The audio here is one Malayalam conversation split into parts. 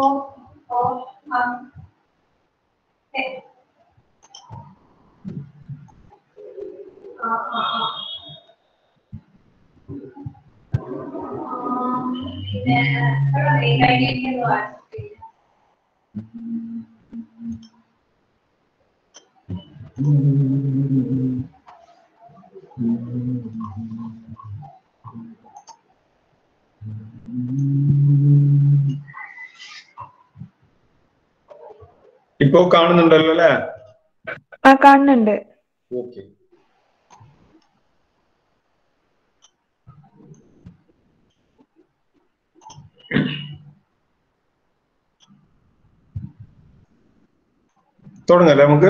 of um, eh, uh, uh, uh. Um, പിന്നെ എത്ര late ആയിരിക്കുന്നു actually. ഇപ്പോ കാണുന്നുണ്ടല്ലോ അല്ലേ ആ കാണുന്നുണ്ട് ഓക്കെ തുടങ്ങല്ലേ നമുക്ക്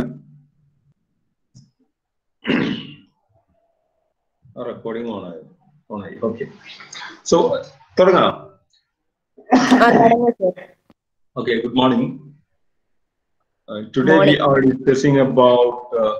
റെക്കോർഡിംഗ് ഓണായി ഓണായി ഓക്കെ സോ തുടങ്ങാം ആ തുടങ്ങ് sir Okay, good morning. Uh, today we are discussing about uh,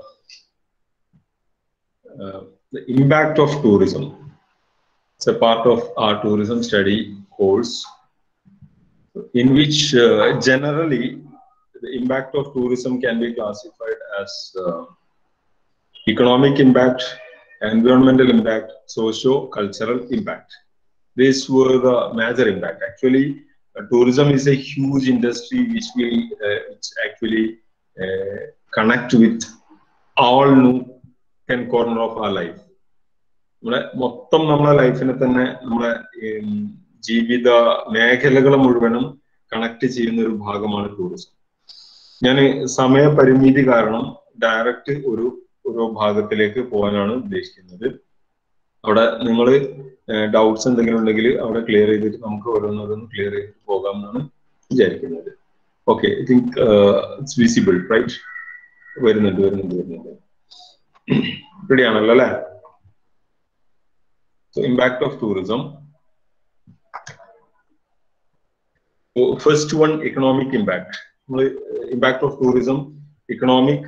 uh, the impact of tourism. It's a part of our tourism study course, in which uh, generally the impact of tourism can be classified as uh, economic impact, environmental impact, socio-cultural impact. These were the major impact. Actually, uh, tourism is a huge industry which will uh, which actually uh, connect with all nook and corner of our life. നമ്മുടെ മൊത്തം നമ്മുടെ ലൈഫിനെ തന്നെ നമ്മുടെ ഉം, ജീവിത മേഖലകൾ മുഴുവനും കണക്ട് ചെയ്യുന്ന ഒരു ഭാഗമാണ് ടൂറിസം ഞാൻ സമയപരിമിതി കാരണം ഡയറക്റ്റ് ഒരു ഓരോ ഭാഗത്തിലേക്ക് പോകാനാണ് ഉദ്ദേശിക്കുന്നത് അവിടെ നിങ്ങൾ ഡൗട്ട്സ് എന്തെങ്കിലും ഉണ്ടെങ്കിൽ അവിടെ ക്ലിയർ ചെയ്തിട്ട് നമുക്ക് ഓരോന്നോരോന്ന് ക്ലിയർ ചെയ്തിട്ട് പോകാം എന്നാണ് വിചാരിക്കുന്നത് okay I think it's visible right വരുന്നുണ്ട് വരുന്നുണ്ട് വരുന്നുണ്ട് റെഡി ആണല്ലോ അല്ലേ so impact of tourism first one economic impact നമ്മൾ impact of tourism economic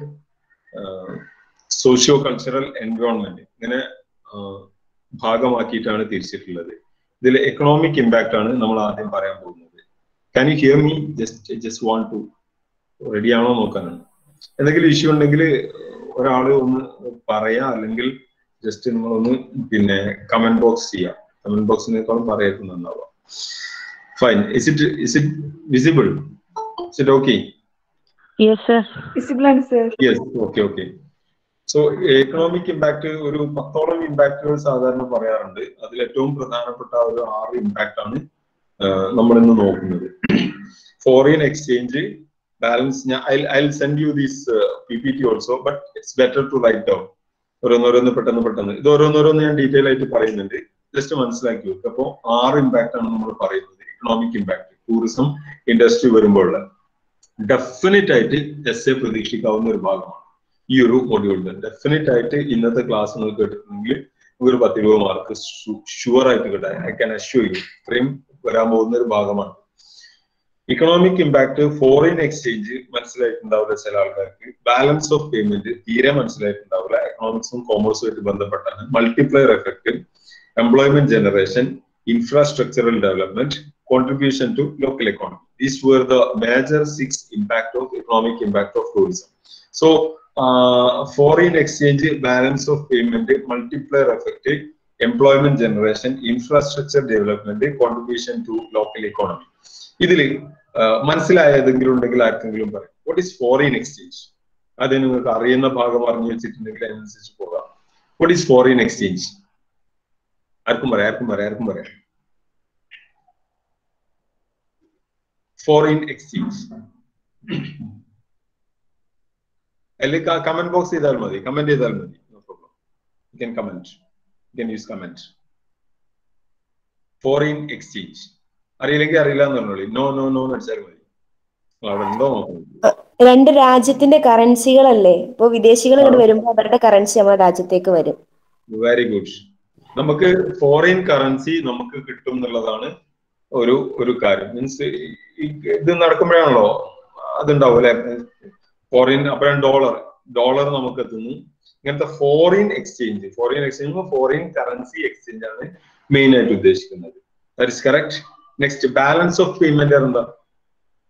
socio cultural environment ഇങ്ങനെ ആഹ്, ഭാഗമാക്കിയിട്ടാണ് തിരിച്ചിട്ടുള്ളത് ഇതിൽ എക്കണോമിക് ഇമ്പാക്ട് ആണ് നമ്മൾ ആദ്യം പറയാൻ പോകുന്നത് can you hear me just just want to ready ആണോ നോക്കാനാണ് എന്തെങ്കിലും ഇഷ്യൂ ഉണ്ടെങ്കിൽ ഒരാൾ ഒന്ന് പറയാ അല്ലെങ്കിൽ ജസ്റ്റ് നിങ്ങളൊന്ന് പിന്നെ കമന്റ് ബോക്സ് ചെയ്യാം കമന്റ് ബോക്സിനേക്കാളും പറയത്തുന്നുണ്ടാവാം fine is it is it visible is it okay yes sir visible ആണ് sir yes okay okay so economic impact ഒരു പത്തോളം ഇമ്പാക്റ്റുകൾ സാധാരണ പറയാറുണ്ട് അതിൽ ഏറ്റവും പ്രധാനപ്പെട്ട ഒരു ആറ് ഇമ്പാക്ട് ആണ് നമ്മൾ ഇന്ന് നോക്കുന്നത് ഫോറിൻ എക്സ്ചേഞ്ച് ബാലൻസ് ഞാൻ I send you these P P T also but it's better to write down ഓരോന്നോരോന്ന് പെട്ടെന്ന് പെട്ടെന്ന് ഇത് ഓരോന്നോരോന്ന് ഞാൻ ഡീറ്റെയിൽ ആയിട്ട് പറയുന്നുണ്ട് ജസ്റ്റ് മനസ്സിലാക്കി വെക്കുക അപ്പോൾ ആറ് ഇമ്പാക്ട് ആണ് നമ്മൾ പറയുന്നത് എക്കണോമിക് ഇമ്പാക്ട് ടൂറിസം ഇൻഡസ്ട്രി വരുമ്പോഴുള്ള ഡെഫിനറ്റ് ആയിട്ട് എസ് എ പ്രതീക്ഷിക്കാവുന്ന ഒരു ഭാഗമാണ് ഈ ഒരു മൊഡ്യൂളിൽ ഡെഫിനറ്റ് ആയിട്ട് ഇന്നത്തെ ക്ലാസ് നിങ്ങൾക്ക് കേട്ടിട്ടുണ്ടെങ്കിൽ ഒരു പത്ത് രൂപ മാർക്ക് ഷുവർ ആയിട്ട് കിട്ടാൻ ഐ ക്യാൻ അഷ്യൂർ യു ഇത്രയും വരാൻ പോകുന്ന ഒരു ഭാഗമാണ് ഇക്കണോമിക് ഇമ്പാക്ട് ഫോറിൻ എക്സ്ചേഞ്ച് മനസ്സിലായിട്ടുണ്ടാവില്ല ചില ആൾക്കാർക്ക് ബാലൻസ് ഓഫ് പേയ്മെന്റ് തീരെ മനസ്സിലായിട്ടുണ്ടാവില്ല എക്കണോമിക്സും കോമേഴ്സും ആയിട്ട് ബന്ധപ്പെട്ടാണ് multiplier effect employment generation infrastructural development contribution to local economy. These were the major six impact of economic impact of tourism. So, uh, foreign exchange, balance of payment, multiplier effect, employment generation, infrastructure development, contribution to local economy. ഇതിൽ മനസ്സിലായ ഏതെങ്കിലും ഉണ്ടെങ്കിൽ ആർക്കെങ്കിലും പറയും വാട്ട് ഈസ് ഫോറിൻ എക്സ്ചേഞ്ച് അത് നിങ്ങൾക്ക് അറിയുന്ന ഭാഗം അറിഞ്ഞു വെച്ചിട്ടുണ്ടെങ്കിൽ അതിനനുസരിച്ച് പോകാം വാട്ട് ഈസ് ഫോറിൻ എക്സ്ചേഞ്ച് ആർക്കും പറയാം ആർക്കും പറയാം ആർക്കും പറയാം ഫോറിൻ എക്സ്ചേഞ്ച് അല്ലെങ്കിൽ കമന്റ് ബോക്സ് ചെയ്താൽ മതി കമന്റ് ചെയ്താൽ മതി no problem you can comment you can use comment foreign exchange അറിയില്ലെങ്കിൽ അറിയില്ല എന്ന് പറഞ്ഞോളി നോ നോ നോ എന്ന് അടിച്ചാൽ മതി അവിടെ ഉണ്ടോ നോക്കണം രണ്ട് രാജ്യത്തിന്റെ കറൻസികളല്ലേ ഇപ്പൊ വിദേശികൾ ഇങ്ങോട്ട് വരുമ്പോൾ അവരുടെ കറൻസി നമ്മുടെ രാജ്യത്തേക്ക് വരും വെരി ഗുഡ് നമുക്ക് ഫോറിൻ കറൻസി നമുക്ക് കിട്ടും എന്നുള്ളതാണ് ഒരു ഒരു കാര്യം മീൻസ് ഇത് നടക്കുമ്പോഴാണല്ലോ അതുണ്ടാവും അല്ലെ ഫോറിൻ അപ്പോഴാണ് ഡോളർ ഡോളർ നമുക്ക് എത്തുന്നു ഇങ്ങനത്തെ foreign exchange foreign exchange foreign currency exchange ആണ് മെയിൻ ആയിട്ട് ഉദ്ദേശിക്കുന്നത് that is correct next balance of payment എന്താ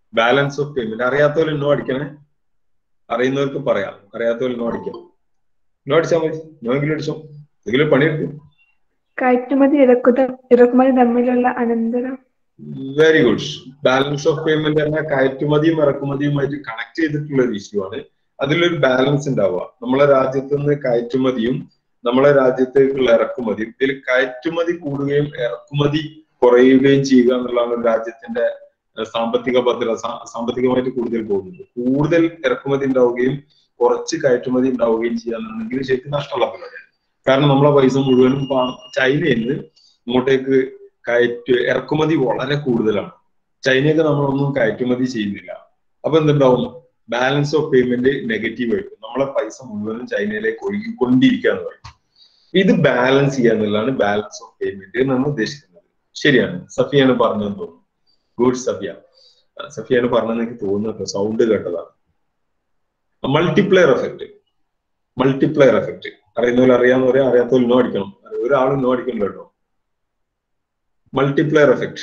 ബാലൻസ് ഓഫ് പേയ്മെന്റ് അറിയാത്തവർ നോ അടിക്കണേ അറിയുന്നവർക്ക് പറയാം അറിയാത്തവർ നോ അടിക്കാം നോ അടിച്ചാൽ മതി നോ എങ്കിലും അടിച്ചോ എന്തെങ്കിലും പണിയെടുക്കും കയറ്റുമതി ഇറക്കുത ഇറക്കുമതി തമ്മിലുള്ള അനന്തരം very good balance of payment എന്ന കയറ്റുമതിയും ഇറക്കുമതിയുമായിട്ട് കണക്ട് ചെയ്തിട്ടുള്ള ഒരു ഇഷ്യൂ ആണ് അതിലൊരു ബാലൻസ് ഉണ്ടാവുക നമ്മളെ രാജ്യത്ത് നിന്ന് കയറ്റുമതിയും നമ്മളെ രാജ്യത്തേക്കുള്ള ഇറക്കുമതിയും ഇതിൽ കയറ്റുമതി കൂടുകയും ഇറക്കുമതി കുറയുകയും ചെയ്യുക എന്നുള്ളതാണ് ഒരു രാജ്യത്തിന്റെ ഏഹ്, സാമ്പത്തിക ഭദ്രത സാ- സാമ്പത്തികമായിട്ട് കൂടുതൽ പോകുന്നത് കൂടുതൽ ഇറക്കുമതി ഉണ്ടാവുകയും കുറച്ച് കയറ്റുമതി ഉണ്ടാവുകയും ചെയ്യാന്നുണ്ടെങ്കിൽ ശരിക്കും നഷ്ടമുള്ള പരിപാടിയാണ് കാരണം നമ്മളെ പൈസ മുഴുവനും പ- ചൈനയിൽ നിന്ന് ഇങ്ങോട്ടേക്ക് കയറ്റ് ഇറക്കുമതി വളരെ കൂടുതലാണ് ചൈനയൊക്കെ നമ്മളൊന്നും കയറ്റുമതി ചെയ്യുന്നില്ല അപ്പൊ എന്തുണ്ടാവും ബാലൻസ് ഓഫ് പേയ്മെന്റ് നെഗറ്റീവ് ആയിരിക്കും നമ്മളെ പൈസ മുഴുവനും ചൈനയിലേക്ക് ഒഴുകിക്കൊണ്ടിരിക്കുക എന്ന് പറയും ഇത് ബാലൻസ് ചെയ്യുക എന്നുള്ളതാണ് ബാലൻസ് ഓഫ് പേയ്മെന്റ് എന്നാണ് ഉദ്ദേശിക്കുന്നത് ശരിയാണ് സഫിയാണ് പറഞ്ഞതെന്ന് തോന്നുന്നു ഗുഡ് സഫിയ ആ, സഫിയാണ് പറഞ്ഞതെന്ന് എനിക്ക് തോന്നുന്നത് സൗണ്ട് കേട്ടതാണ് മൾട്ടിപ്ലയർ എഫക്ട് മൾട്ടിപ്ലയർ എഫക്ട് അറിയുന്നവർ അറിയാന്ന് പറയാം അറിയാത്തവർ നോ അടിക്കണം ഒരാളും നോ അടിക്കണം കേട്ടോ മൾട്ടിപ്ലയർ എഫക്ട്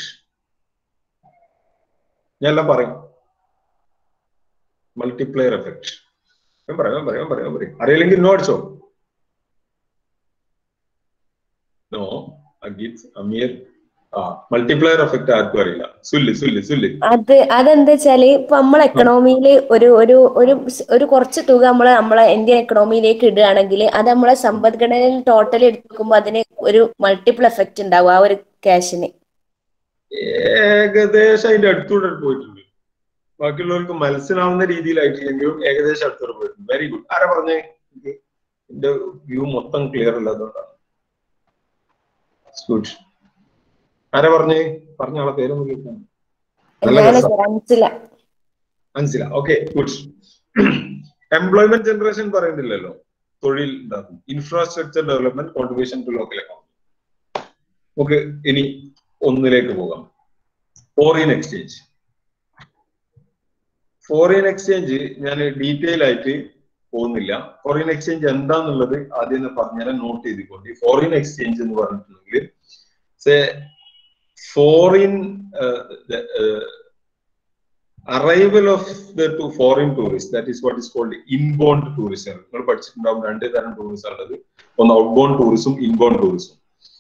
ഞാൻ എല്ലാം പറയും മൾട്ടിപ്ലയർ എഫക്ട് ഞാൻ പറയാം ഞാൻ പറയാം ഞാൻ പറയാം ഞാൻ പറയാം അറിയില്ലെങ്കിൽ നോ അടിച്ചോ നോ അഗീത് അമീർ ആ മൾട്ടിപ്ലയർ എഫക്ട് ആർക്കും അറിയില്ല സുല്ല് സുല്ല് സുല്ല് അത് അതെന്താ വെച്ചാല് ഇപ്പൊ നമ്മളെ എക്കണോമിയിൽ ഒരു ഒരു ഒരു സ് ഒരു കുറച്ച് തുക നമ്മള് നമ്മളെ ഇന്ത്യൻ എക്കണോമിയിലേക്ക് ഇടുകയാണെങ്കിൽ അത് നമ്മളെ സമ്പദ്ഘടനയിൽ ടോട്ടൽ എടുക്കുമ്പോൾ അതിന് ഒരു മൾട്ടിപ്പിൾ എഫക്റ്റ് ഉണ്ടാവും ആ ഒരു ക്യാഷിന് ഏകദേശം അതിന്റെ അടുത്തൂടെ പോയിട്ടുണ്ട് ബാക്കിയുള്ളവർക്ക് മനസ്സിലാവുന്ന രീതിയിലായിട്ടില്ലെങ്കിലും ഏകദേശം അടുത്തൂടെ പോയിട്ടുണ്ട് വെരി ഗുഡ് ആരാ പറഞ്ഞേ എനിക്ക് എന്റെ വ്യൂ മൊത്തം ക്ലിയർ അല്ല അതുകൊണ്ടാണ് ഗുഡ് ആരാ പറഞ്ഞേ പറഞ്ഞ ആളെ പേരൊന്നും കേൾക്കാൻ നല്ല ഞാൻ രസം. മനസ്സില മനസ്സിലാ ഓക്കെ ഗുഡ് എംപ്ലോയ്മെന്റ് ജനറേഷൻ പറയുന്നില്ലല്ലോ തൊഴിൽ ഇതാക്കും infrastructure development contribution to local economy നമുക്ക് ഇനി ഒന്നിലേക്ക് പോകാം ഫോറിൻ എക്സ്ചേഞ്ച് ഫോറിൻ എക്സ്ചേഞ്ച് ഞാൻ ഡീറ്റെയിൽ ആയിട്ട് പോകുന്നില്ല ഫോറിൻ എക്സ്ചേഞ്ച് എന്താന്നുള്ളത് ആദ്യം ഒന്ന് പറഞ്ഞാൽ നോട്ട് ചെയ്തിക്കൊണ്ട് ഫോറിൻ എക്സ്ചേഞ്ച് എന്ന് പറഞ്ഞിട്ടുണ്ടെങ്കിൽ foreign arrival of the to foreign tourist that is what is called inbound tourism നിങ്ങൾ പഠിച്ചിട്ടുണ്ടാവും രണ്ട് തരം ടൂറിസം ഉള്ളത് ഒന്ന് ഔട്ട്ബോൺ ടൂറിസം ഇൻബോൺ ടൂറിസം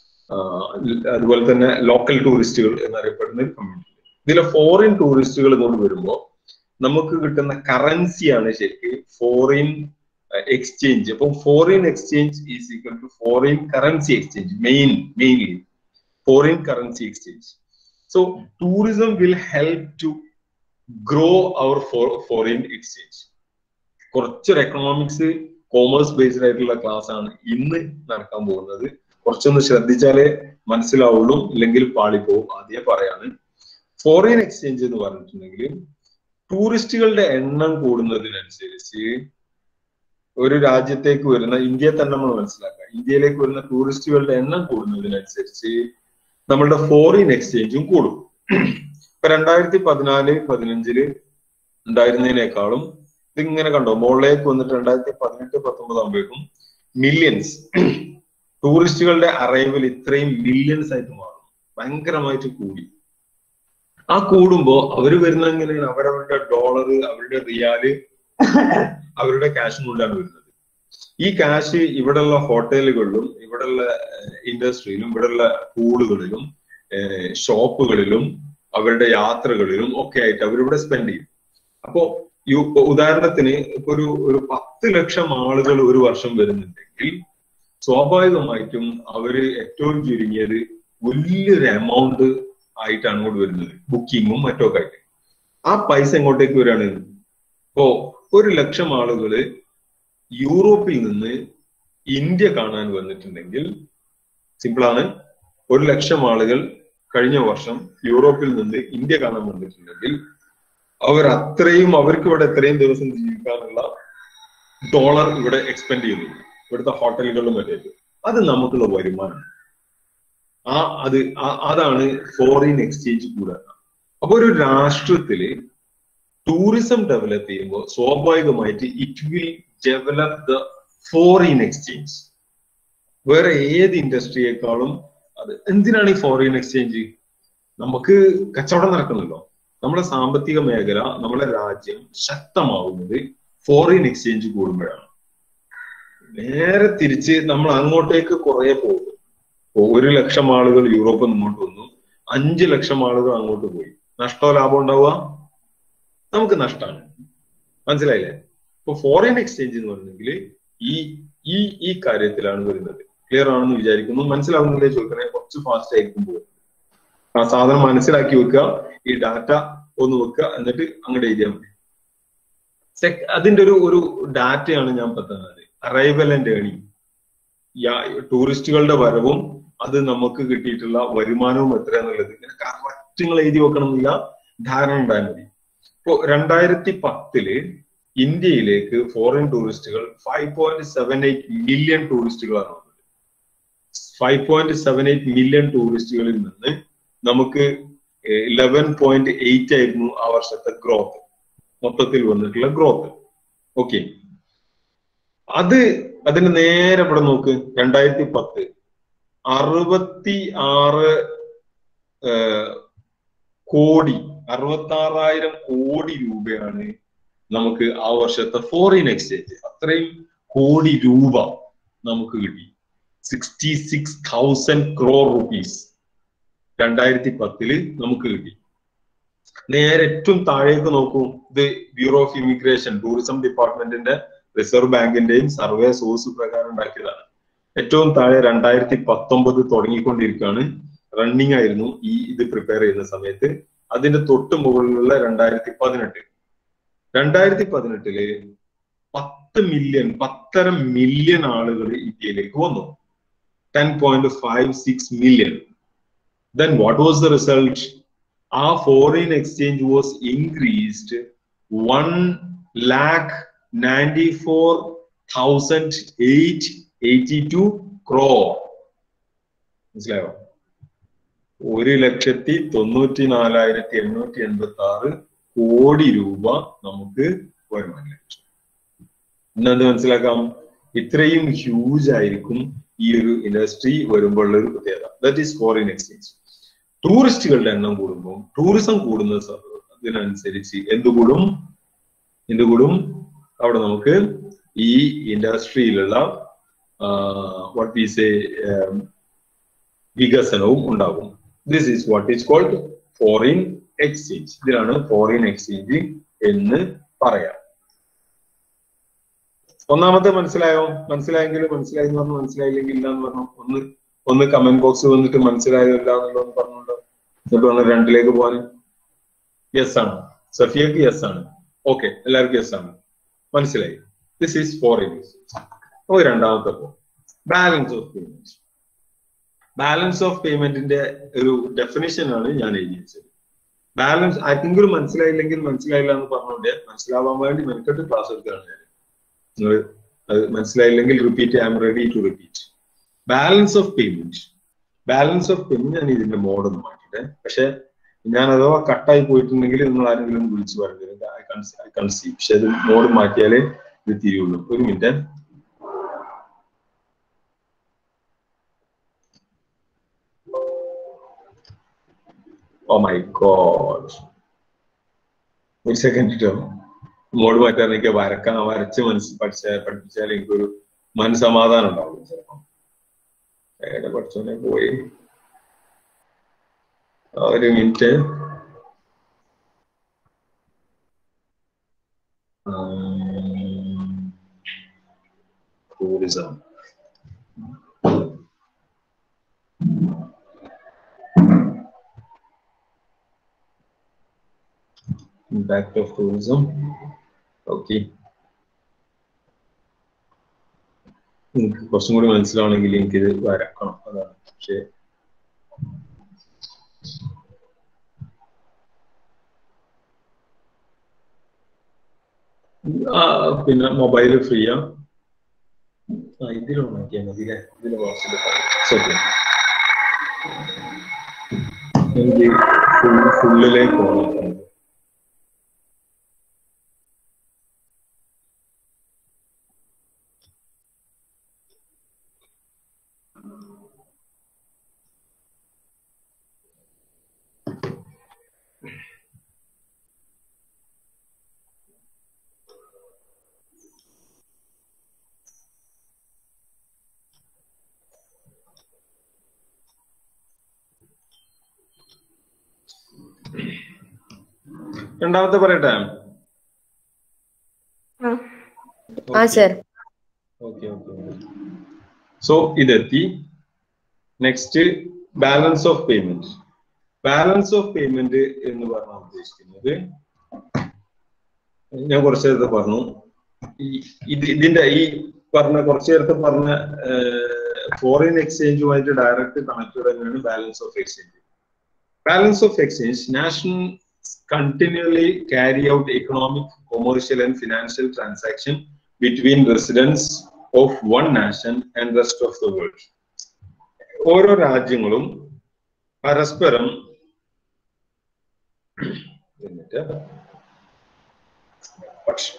അതുപോലെ തന്നെ ലോക്കൽ ടൂറിസ്റ്റുകൾ എന്നറിയപ്പെടുന്ന ഒരു കമ്മ്യൂണിറ്റി ഇതിലെ ഫോറിൻ ടൂറിസ്റ്റുകൾ ഇങ്ങോട്ട് വരുമ്പോൾ നമുക്ക് കിട്ടുന്ന കറൻസിയാണ് ശരിക്കും ഫോറിൻ എക്സ്ചേഞ്ച് അപ്പൊ foreign exchange is equal to foreign currency exchange main mainly foreign currency exchange so tourism will help to grow our foreign exchange കുറച്ചൊരു എക്കണോമിക്സ് കോമേഴ്സ് ബേസ്ഡ് ആയിട്ടുള്ള ക്ലാസ് ആണ് ഇന്ന് നടക്കാൻ പോകുന്നത് കുറച്ചൊന്ന് ശ്രദ്ധിച്ചാലേ മനസ്സിലാവുള്ളൂ ഇല്ലെങ്കിൽ പാളിപ്പോവും ആദ്യം പറയാണ് ഫോറിൻ എക്സ്ചേഞ്ച് എന്ന് പറഞ്ഞിട്ടുണ്ടെങ്കിൽ ടൂറിസ്റ്റുകളുടെ എണ്ണം കൂടുന്നതിനനുസരിച്ച് ഒരു രാജ്യത്തേക്ക് വരുന്ന ഇന്ത്യയെ തന്നെ നമ്മൾ മനസ്സിലാക്കുക ഇന്ത്യയിലേക്ക് വരുന്ന ടൂറിസ്റ്റുകളുടെ എണ്ണം കൂടുന്നതിനനുസരിച്ച് നമ്മളുടെ ഫോറിൻ എക്സ്ചേഞ്ചും കൂടും ഇപ്പൊ രണ്ടായിരത്തി പതിനാല് പതിനഞ്ചില് ഉണ്ടായിരുന്നതിനേക്കാളും ഇതിങ്ങനെ കണ്ടോ മുകളിലേക്ക് വന്നിട്ട് രണ്ടായിരത്തി പതിനെട്ട് പത്തൊമ്പത് ആകുമ്പോഴേക്കും മില്യൺസ് ടൂറിസ്റ്റുകളുടെ അറൈവൽ ഇത്രയും മില്യൺസ് ആയിട്ട് മാറും ഭയങ്കരമായിട്ട് കൂടി ആ കൂടുമ്പോ അവര് വരുന്നത് എങ്ങനെയാണ് അവരവരുടെ ഡോളർ അവരുടെ റിയാല് അവരുടെ ക്യാഷ് കൊണ്ടാണ് വരുന്നത് ഈ കാശ് ഇവിടെയുള്ള ഹോട്ടലുകളിലും ഇവിടെയുള്ള ഇൻഡസ്ട്രിയിലും ഇവിടെയുള്ള പൂളുകളിലും ഷോപ്പുകളിലും അവരുടെ യാത്രകളിലും ഒക്കെ ആയിട്ട് അവരിവിടെ സ്പെൻഡ് ചെയ്യും അപ്പോ ഉദാഹരണത്തിന് ഇപ്പൊ ഒരു ഒരു പത്ത് ലക്ഷം ആളുകൾ ഒരു വർഷം വരുന്നുണ്ടെങ്കിൽ സ്വാഭാവികമായിട്ടും അവര് ഏറ്റവും ചുരുങ്ങിയത് വലിയൊരു എമൗണ്ട് ആയിട്ടാണ് ഇങ്ങോട്ട് വരുന്നത് ബുക്കിങ്ങും മറ്റൊക്കെ ആയിട്ട് ആ പൈസ എങ്ങോട്ടേക്ക് വരികയാണ് ഇപ്പോ ഒരു ലക്ഷം ആളുകള് യൂറോപ്പിൽ നിന്ന് ഇന്ത്യ കാണാൻ വന്നിട്ടുണ്ടെങ്കിൽ സിമ്പിളാണ് ഒരു ലക്ഷം ആളുകൾ കഴിഞ്ഞ വർഷം യൂറോപ്പിൽ നിന്ന് ഇന്ത്യ കാണാൻ വന്നിട്ടുണ്ടെങ്കിൽ അവർ അത്രയും അവർക്ക് ഇവിടെ എത്രയും ദിവസം ജീവിക്കാനുള്ള ഡോളർ ഇവിടെ എക്സ്പെൻഡ് ചെയ്യുന്നുണ്ട് ഇവിടുത്തെ ഹോട്ടലുകളിലും മറ്റേ അത് നമുക്കുള്ള വരുമാനം ആ അത് അതാണ് ഫോറിൻ എക്സ്ചേഞ്ച് കൂടുക അപ്പൊ ഒരു രാഷ്ട്രത്തില് ടൂറിസം ഡെവലപ്പ് ചെയ്യുമ്പോൾ സ്വാഭാവികമായിട്ട് it will develop the foreign exchange വേറെ ഏത് ഇൻഡസ്ട്രിയേക്കാളും അത് എന്തിനാണ് ഈ ഫോറിൻ എക്സ്ചേഞ്ച് നമുക്ക് കച്ചവടം നടക്കുന്നല്ലോ നമ്മുടെ സാമ്പത്തിക മേഖല നമ്മുടെ രാജ്യം ശക്തമാവുന്നത് ഫോറിൻ എക്സ്ചേഞ്ച് കൂടുമ്പോഴാണ് നേരെ തിരിച്ച് നമ്മൾ അങ്ങോട്ടേക്ക് കുറെ പോകും ഇപ്പൊ ഒരു ലക്ഷം ആളുകൾ യൂറോപ്പിൽ നിന്ന് ഇങ്ങോട്ട് വന്നു അഞ്ച് ലക്ഷം ആളുകൾ അങ്ങോട്ട് പോയി നഷ്ടോ ലാഭം ഉണ്ടാവുക നമുക്ക് നഷ്ടമാണ് മനസ്സിലായില്ലേ ഇപ്പൊ ഫോറിൻ എക്സ്ചേഞ്ച് എന്ന് പറഞ്ഞെങ്കിൽ ഈ ഈ ഈ കാര്യത്തിലാണ് വരുന്നത് ക്ലിയർ ആണെന്ന് വിചാരിക്കുന്നു മനസ്സിലാവുന്നില്ലേ ചോദിക്കണേ കുറച്ച് ഫാസ്റ്റ് ആയിരിക്കും പോകും ആ സാധനം മനസ്സിലാക്കി വെക്കുക ഈ ഡാറ്റ ഒന്ന് വെക്കുക എന്നിട്ട് അങ്ങോട്ട് എഴുതിയാൽ മതി Sec- അതിന്റെ ഒരു ഒരു ഡാറ്റയാണ് ഞാൻ പറ്റുന്നത് അറൈവൽ ആൻഡ് ഏണിംഗ് ടൂറിസ്റ്റുകളുടെ വരവും അത് നമുക്ക് കിട്ടിയിട്ടുള്ള വരുമാനവും എത്രയാന്നുള്ളത് ഇങ്ങനെ കറക്റ്റ് നിങ്ങൾ എഴുതി വെക്കണം എന്നില്ല ധാരണ ഉണ്ടായാൽ മതി ഇപ്പോ രണ്ടായിരത്തി പത്തില് ഇന്ത്യയിലേക്ക് ഫോറിൻ ടൂറിസ്റ്റുകൾ five point seven eight million ടൂറിസ്റ്റുകളാണ് വന്നത് five point seven eight million ടൂറിസ്റ്റുകളിൽ നിന്ന് നമുക്ക് ഇലവൻ പോയിന്റ് എയ്റ്റ് ആയിരുന്നു ആ വർഷത്തെ ഗ്രോത്ത് മൊത്തത്തിൽ വന്നിട്ടുള്ള ഗ്രോത്ത് ഓക്കെ അത് അതിന് നേരെ ഇവിടെ നോക്ക് രണ്ടായിരത്തി പത്ത് അറുപത്തി ആറ് കോടി അറുപത്തി ആറായിരം കോടി രൂപയാണ് നമുക്ക് ആ വർഷത്തെ ഫോറിൻ എക്സ്ചേഞ്ച് അത്രയും കോടി രൂപ നമുക്ക് കിട്ടി sixty six thousand crore rupees രണ്ടായിരത്തി പത്തില് നമുക്ക് കിട്ടി നേരെ ഏറ്റവും താഴേക്ക് നോക്കൂ ഇത് ബ്യൂറോ ഓഫ് ഇമിഗ്രേഷൻ ടൂറിസം ഡിപ്പാർട്ട്മെന്റിന്റെ റിസർവ് ബാങ്കിന്റെയും സർവേ സോഴ്സ് പ്രകാരം ഉണ്ടാക്കിയതാണ് ഏറ്റവും താഴെ രണ്ടായിരത്തി പത്തൊമ്പത് തുടങ്ങിക്കൊണ്ടിരിക്കുകയാണ് റണ്ണിങ് ആയിരുന്നു ഈ ഇത് പ്രിപ്പയർ ചെയ്യുന്ന സമയത്ത് അതിന്റെ തൊട്ട് മുകളിലുള്ള രണ്ടായിരത്തി പതിനെട്ട് രണ്ടായിരത്തി പതിനെട്ടില് പത്ത് മില്യൺ പത്തര മില്യൺ ആളുകൾ ഇന്ത്യയിലേക്ക് വന്നു ten point five six million then what was the result ആ foreign exchange was increased one lakh ninety four thousand eight eighty two crore മനസ്സിലായോ ഒരു ലക്ഷത്തി തൊണ്ണൂറ്റി നാലായിരത്തി എണ്ണൂറ്റി എൺപത്തി ആറ് കോടി രൂപ നമുക്ക് വരുമാനം ലഭിച്ചു ഇന്നത് മനസ്സിലാക്കാം ഇത്രയും ഹ്യൂജ് ആയിരിക്കും ഈ ഒരു ഇൻഡസ്ട്രി വരുമ്പോഴുള്ള ഒരു പ്രത്യേകത ദാറ്റ് ഈസ് ഫോറിൻ എക്സ്ചേഞ്ച് ടൂറിസ്റ്റുകളുടെ എണ്ണം കൂടുമ്പോൾ ടൂറിസം കൂടുന്ന സ- അതിനനുസരിച്ച് എന്ത് കൂടും എന്ത് കൂടും അവിടെ നമുക്ക് ഈ ഇൻഡസ്ട്രിയിലുള്ള വാട്ട് വി സേ വികസനവും ഉണ്ടാകും this is what is called foreign exchange ഇതിനാണ് ഫോറിൻ എക്സ്ചേഞ്ച് എന്ന് പറയാം ഒന്നാമത്തെ മനസ്സിലായോ മനസ്സിലായെങ്കിൽ മനസ്സിലായി എന്ന് പറഞ്ഞു മനസ്സിലായില്ലെങ്കിൽ ഇല്ല എന്ന് പറഞ്ഞു ഒന്ന് ഒന്ന് കമന്റ് ബോക്സ് വന്നിട്ട് മനസ്സിലായോ ഇല്ല എന്നുള്ളത് പറഞ്ഞുണ്ടോ എന്നിട്ട് വന്ന് രണ്ടിലേക്ക് പോകാൻ യെസ് ആണ് സഫിയക്ക് യെസ് ആണ് ഓക്കെ എല്ലാവർക്കും യെസ് ആണ് മനസ്സിലായി ദിസ് ഈസ് ഫോറിൻ ഓ രണ്ടാമത്തെ balance of payment balance of പേയ്മെന്റിന്റെ ഒരു ഡെഫിനിഷൻ ആണ് ഞാൻ എഴുതി വെച്ചത് ബാലൻസ് ആർക്കെങ്കിലും മനസ്സിലായില്ലെങ്കിൽ മനസ്സിലായില്ല എന്ന് പറഞ്ഞുകൊണ്ട് മനസ്സിലാവാൻ വേണ്ടി മെനക്കെട്ട് ക്ലാസ് എടുക്കുകയാണ് ഞാൻ നിങ്ങൾ അത് മനസ്സിലായില്ലെങ്കിൽ repeat I'm ready to repeat balance of payment balance of payment ഞാൻ ഇതിന്റെ മോഡ് ഒന്ന് മാറ്റിട്ടെ പക്ഷെ ഞാൻ അഥവാ കട്ടായി പോയിട്ടുണ്ടെങ്കിൽ നിങ്ങൾ ആരെങ്കിലും വിളിച്ചു പറഞ്ഞിരുന്നത് ഐ കൺസീവ് പക്ഷെ അത് മോഡ് മാറ്റിയാലേ ഇത് തിരിയുള്ളൂ ഒരു മിനിറ്റ് ഓ മൈ ഗോഡ് ഒരു സെക്കൻഡ് കേട്ടോ മോഡ് മാറ്റാൻ എനിക്ക് വരക്കാൻ വരച്ച് മനസ്സ് പഠിച്ച പഠിപ്പിച്ചാൽ എനിക്കൊരു മനസമാധാനം ഉണ്ടാവും ചിലപ്പം ഏടെ പഠിച്ചോനെ പോയി ആ, ഒരു minute tourism impact of tourism okay എനിക്ക് കുറച്ചും കൂടി മനസ്സിലാവണമെങ്കിൽ എനിക്കിത് വരക്കണം അതാണ് പക്ഷേ ആ, പിന്നെ മൊബൈൽ ഫ്രീയാ ആ ഇതിൽ നോക്കിയാൽ മതി അല്ലേ ഇതിൽ വാട്സപ്പ് ശരി എനിക്ക് ഫുള്ളിലേക്ക് പോകണം രണ്ടാമത്തെ പറയട്ടെ ആ ആ സർ ഓക്കെ ഓക്കെ സോ ഇതെത്തി next balance of payment balance of payment എന്ന് പറഞ്ഞാൽ ഉദ്ദേശിക്കുന്നത് ഞാൻ കുറച്ച് നേരത്തെ പറഞ്ഞു ഈ ഇത് ഇതിന്റെ ഈ പറഞ്ഞ കുറച്ച് നേരത്തെ പറഞ്ഞ ഫോറിൻ എക്സ്ചേഞ്ചുമായിട്ട് ഡയറക്റ്റ് കണക്റ്റഡ് തന്നെയാണ് balance of exchange balance of exchange national continually carry out economic, commercial, and financial transaction between residents of one nation and rest of the world. ഓരോ രാജ്യങ്ങളും പരസ്പരം എന്നിട്ട് പക്ഷെ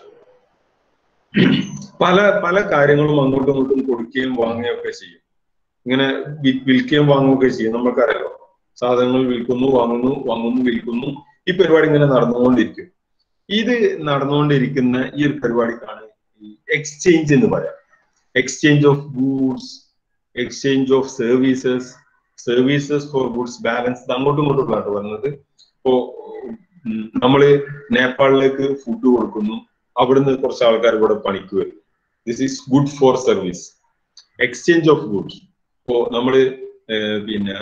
പല പല കാര്യങ്ങളും അങ്ങോട്ടും ഇങ്ങോട്ടും കൊടുക്കുകയും വാങ്ങുകയും ഒക്കെ ചെയ്യും ഇങ്ങനെ വി- വിൽക്കുകയും വാങ്ങുകയൊക്കെ ചെയ്യും നമുക്കറിയാലോ സാധനങ്ങൾ വിൽക്കുന്നു വാങ്ങുന്നു വാങ്ങുന്നു വിൽക്കുന്നു ഈ പരിപാടി ഇങ്ങനെ നടന്നുകൊണ്ടിരിക്കും ഇത് നടന്നുകൊണ്ടിരിക്കുന്ന ഈ ഒരു പരിപാടിക്കാണ് ഈ എക്സ്ചേഞ്ച് എന്ന് പറയാം exchange of goods exchange of services services for goods balance അങ്ങോട്ടും ഇങ്ങോട്ടും കേട്ടോ പറഞ്ഞത് ഇപ്പോ ഉം, നമ്മള് നേപ്പാളിലേക്ക് ഫുഡ് കൊടുക്കുന്നു അവിടുന്ന് കുറച്ച് ആൾക്കാർ ഇവിടെ പണിക്ക് വരും this is good for service exchange of goods ഇപ്പോ നമ്മള് ഏർ, പിന്നെ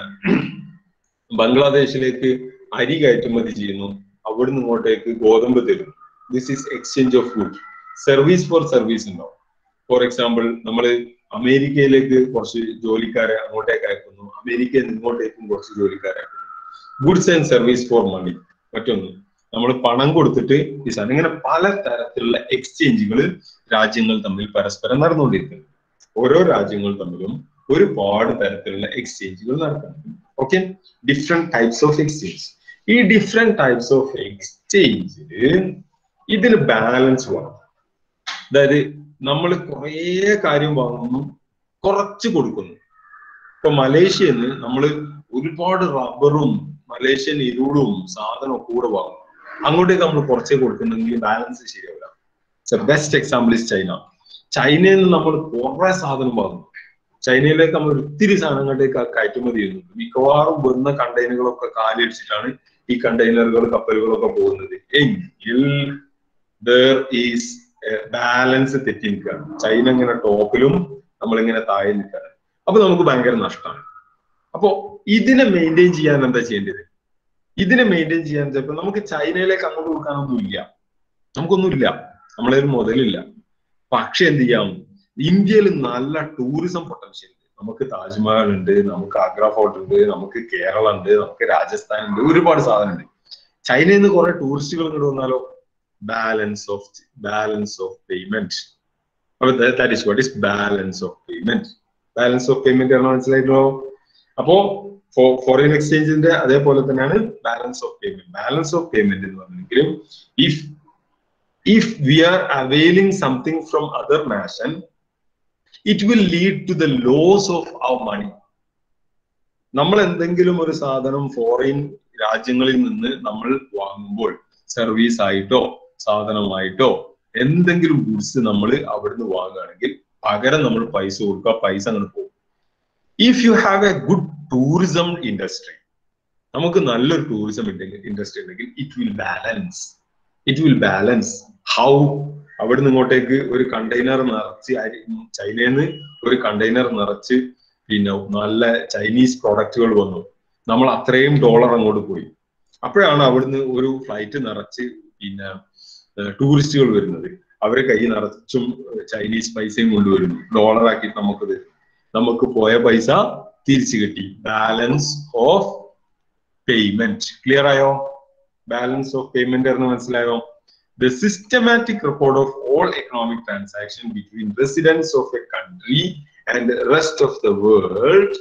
ബംഗ്ലാദേശിലേക്ക് അരി കയറ്റുമതി ചെയ്യുന്നു അവിടുന്ന് ഇങ്ങോട്ടേക്ക് ഗോതമ്പ് തരുന്നു this is exchange of good service for service ഉണ്ടാവും ഫോർ എക്സാമ്പിൾ നമ്മൾ അമേരിക്കയിലേക്ക് കുറച്ച് ജോലിക്കാരെ അങ്ങോട്ടേക്ക് അയക്കുന്നു അമേരിക്കയിൽ നിന്ന് ഇങ്ങോട്ടേക്കും കുറച്ച് ജോലിക്കാരെ അയക്കുന്നു goods and service for money മറ്റൊന്ന് നമ്മൾ പണം കൊടുത്തിട്ട് ഈ സാധനം ഇങ്ങനെ പല തരത്തിലുള്ള എക്സ്ചേഞ്ചുകൾ രാജ്യങ്ങൾ തമ്മിൽ പരസ്പരം നടന്നുകൊണ്ടിരിക്കുന്നു ഓരോ രാജ്യങ്ങൾ തമ്മിലും ഒരുപാട് തരത്തിലുള്ള എക്സ്ചേഞ്ചുകൾ നടക്കുന്നുണ്ട് okay different types of exchange ഈ ഡിഫറെന്റ് ടൈപ്സ് ഓഫ് എക്സ്ചേഞ്ചില് ഇതിന് ബാലൻസ് വേണം അതായത് നമ്മൾ കുറേ കാര്യം വാങ്ങുന്നു കുറച്ച് കൊടുക്കുന്നു ഇപ്പൊ മലേഷ്യയിൽ നിന്ന് നമ്മൾ ഒരുപാട് റബ്ബറും മലേഷ്യൻ ഇരുളും സാധനവും കൂടെ വാങ്ങും അങ്ങോട്ടേക്ക് നമ്മൾ കുറച്ചേ കൊടുക്കുന്നെങ്കിൽ ബാലൻസ് ശരിയാവില്ല ബെസ്റ്റ് എക്സാമ്പിൾ ഇസ് ചൈന ചൈനയിൽ നിന്ന് നമ്മൾ കുറെ സാധനം വാങ്ങും ചൈനയിലേക്ക് നമ്മൾ ഒത്തിരി സാധനങ്ങളിലേക്ക് കയറ്റുമതി ചെയ്യുന്നുണ്ട് മിക്കവാറും വരുന്ന കണ്ടെയ്നറുകളൊക്കെ കാലിയടിച്ചിട്ടാണ് ഈ കണ്ടെയ്നറുകൾ കപ്പലുകളൊക്കെ പോകുന്നത് എങ്കിൽ ദർ ഈസ് ബാലൻസ് തെറ്റി നിൽക്കുകയാണ് ചൈന ഇങ്ങനെ ടോപ്പിലും നമ്മളിങ്ങനെ താഴെ നിൽക്കുകയാണ് അപ്പൊ നമുക്ക് ഭയങ്കര നഷ്ടമാണ് അപ്പോ ഇതിനെ മെയിൻറ്റെയിൻ ചെയ്യാൻ എന്താ ചെയ്യേണ്ടത് ഇതിനെ മെയിൻറ്റെയിൻ ചെയ്യാൻ ചിലപ്പോൾ നമുക്ക് ചൈനയിലേക്ക് അങ്ങോട്ട് കൊടുക്കാനൊന്നും ഇല്ല നമുക്കൊന്നുമില്ല നമ്മളെ ഒരു മുതലില്ല പക്ഷെ എന്ത് ചെയ്യാം ഇന്ത്യയിൽ നല്ല ടൂറിസം പൊട്ടൻഷ്യൽ ഉണ്ട് നമുക്ക് താജ്മഹൽ ഉണ്ട് നമുക്ക് ആഗ്ര ഫോർട്ട് ഉണ്ട് നമുക്ക് കേരള ഉണ്ട് നമുക്ക് രാജസ്ഥാൻ ഉണ്ട് ഒരുപാട് സാധനം ഉണ്ട് ചൈനയിൽ നിന്ന് കുറെ ടൂറിസ്റ്റുകൾ ഇങ്ങോട്ട് വന്നാലോ balance of balance of payment അപ്പൊ that is what is balance of payment balance of payment ആണ് മനസ്സിലായിട്ടോ അപ്പോ ഫോറിൻ എക്സ്ചേഞ്ചിന്റെ അതേപോലെ തന്നെയാണ് balance of payment balance of payment എന്ന് പറഞ്ഞെങ്കിലും if if we are availing something from other nation, it will lead to the loss of our money. നമ്മൾ എന്തെങ്കിലും ഒരു സാധനം ഫോറിൻ രാജ്യങ്ങളിൽ നിന്ന് നമ്മൾ വാങ്ങുമ്പോൾ സർവീസ് ആയിട്ടോ സാധനമായിട്ടോ എന്തെങ്കിലും ഗുഡ്സ് നമ്മൾ അവിടുന്ന് വാങ്ങുകയാണെങ്കിൽ പകരം നമ്മൾ പൈസ കൊടുക്കുക പൈസ അങ്ങനെ പോകും if you have a good tourism industry നമുക്ക് നല്ലൊരു ടൂറിസം ഇൻഡസ്ട്രി ഉണ്ടെങ്കിൽ it will balance it will balance how അവിടുന്ന് ഇങ്ങോട്ടേക്ക് ഒരു കണ്ടെയ്നർ നിറച്ച് അരി- ചൈനയിൽ നിന്ന് ഒരു കണ്ടെയ്നർ നിറച്ച് പിന്നെ നല്ല ചൈനീസ് പ്രോഡക്റ്റുകൾ വന്നു നമ്മൾ അത്രയും ഡോളർ അങ്ങോട്ട് പോയി അപ്പോഴാണ് അവിടുന്ന് ഒരു ഫ്ലൈറ്റ് നിറച്ച് പിന്നെ ടൂറിസ്റ്റുകൾ വരുന്നത് അവരെ കൈ നിറച്ചും ചൈനീസ് പൈസയും കൊണ്ടുവരുന്നു ഡോളർ ആക്കിയിട്ട് നമുക്ക് തരും നമുക്ക് പോയ പൈസ തിരിച്ചു കിട്ടി ബാലൻസ് ഓഫ് പേയ്മെന്റ് ക്ലിയർ ആയോ ബാലൻസ് ഓഫ് പേയ്മെന്റ് എന്ന് മനസ്സിലായോ the systematic record of all economic transaction between residents of a country and the rest of the world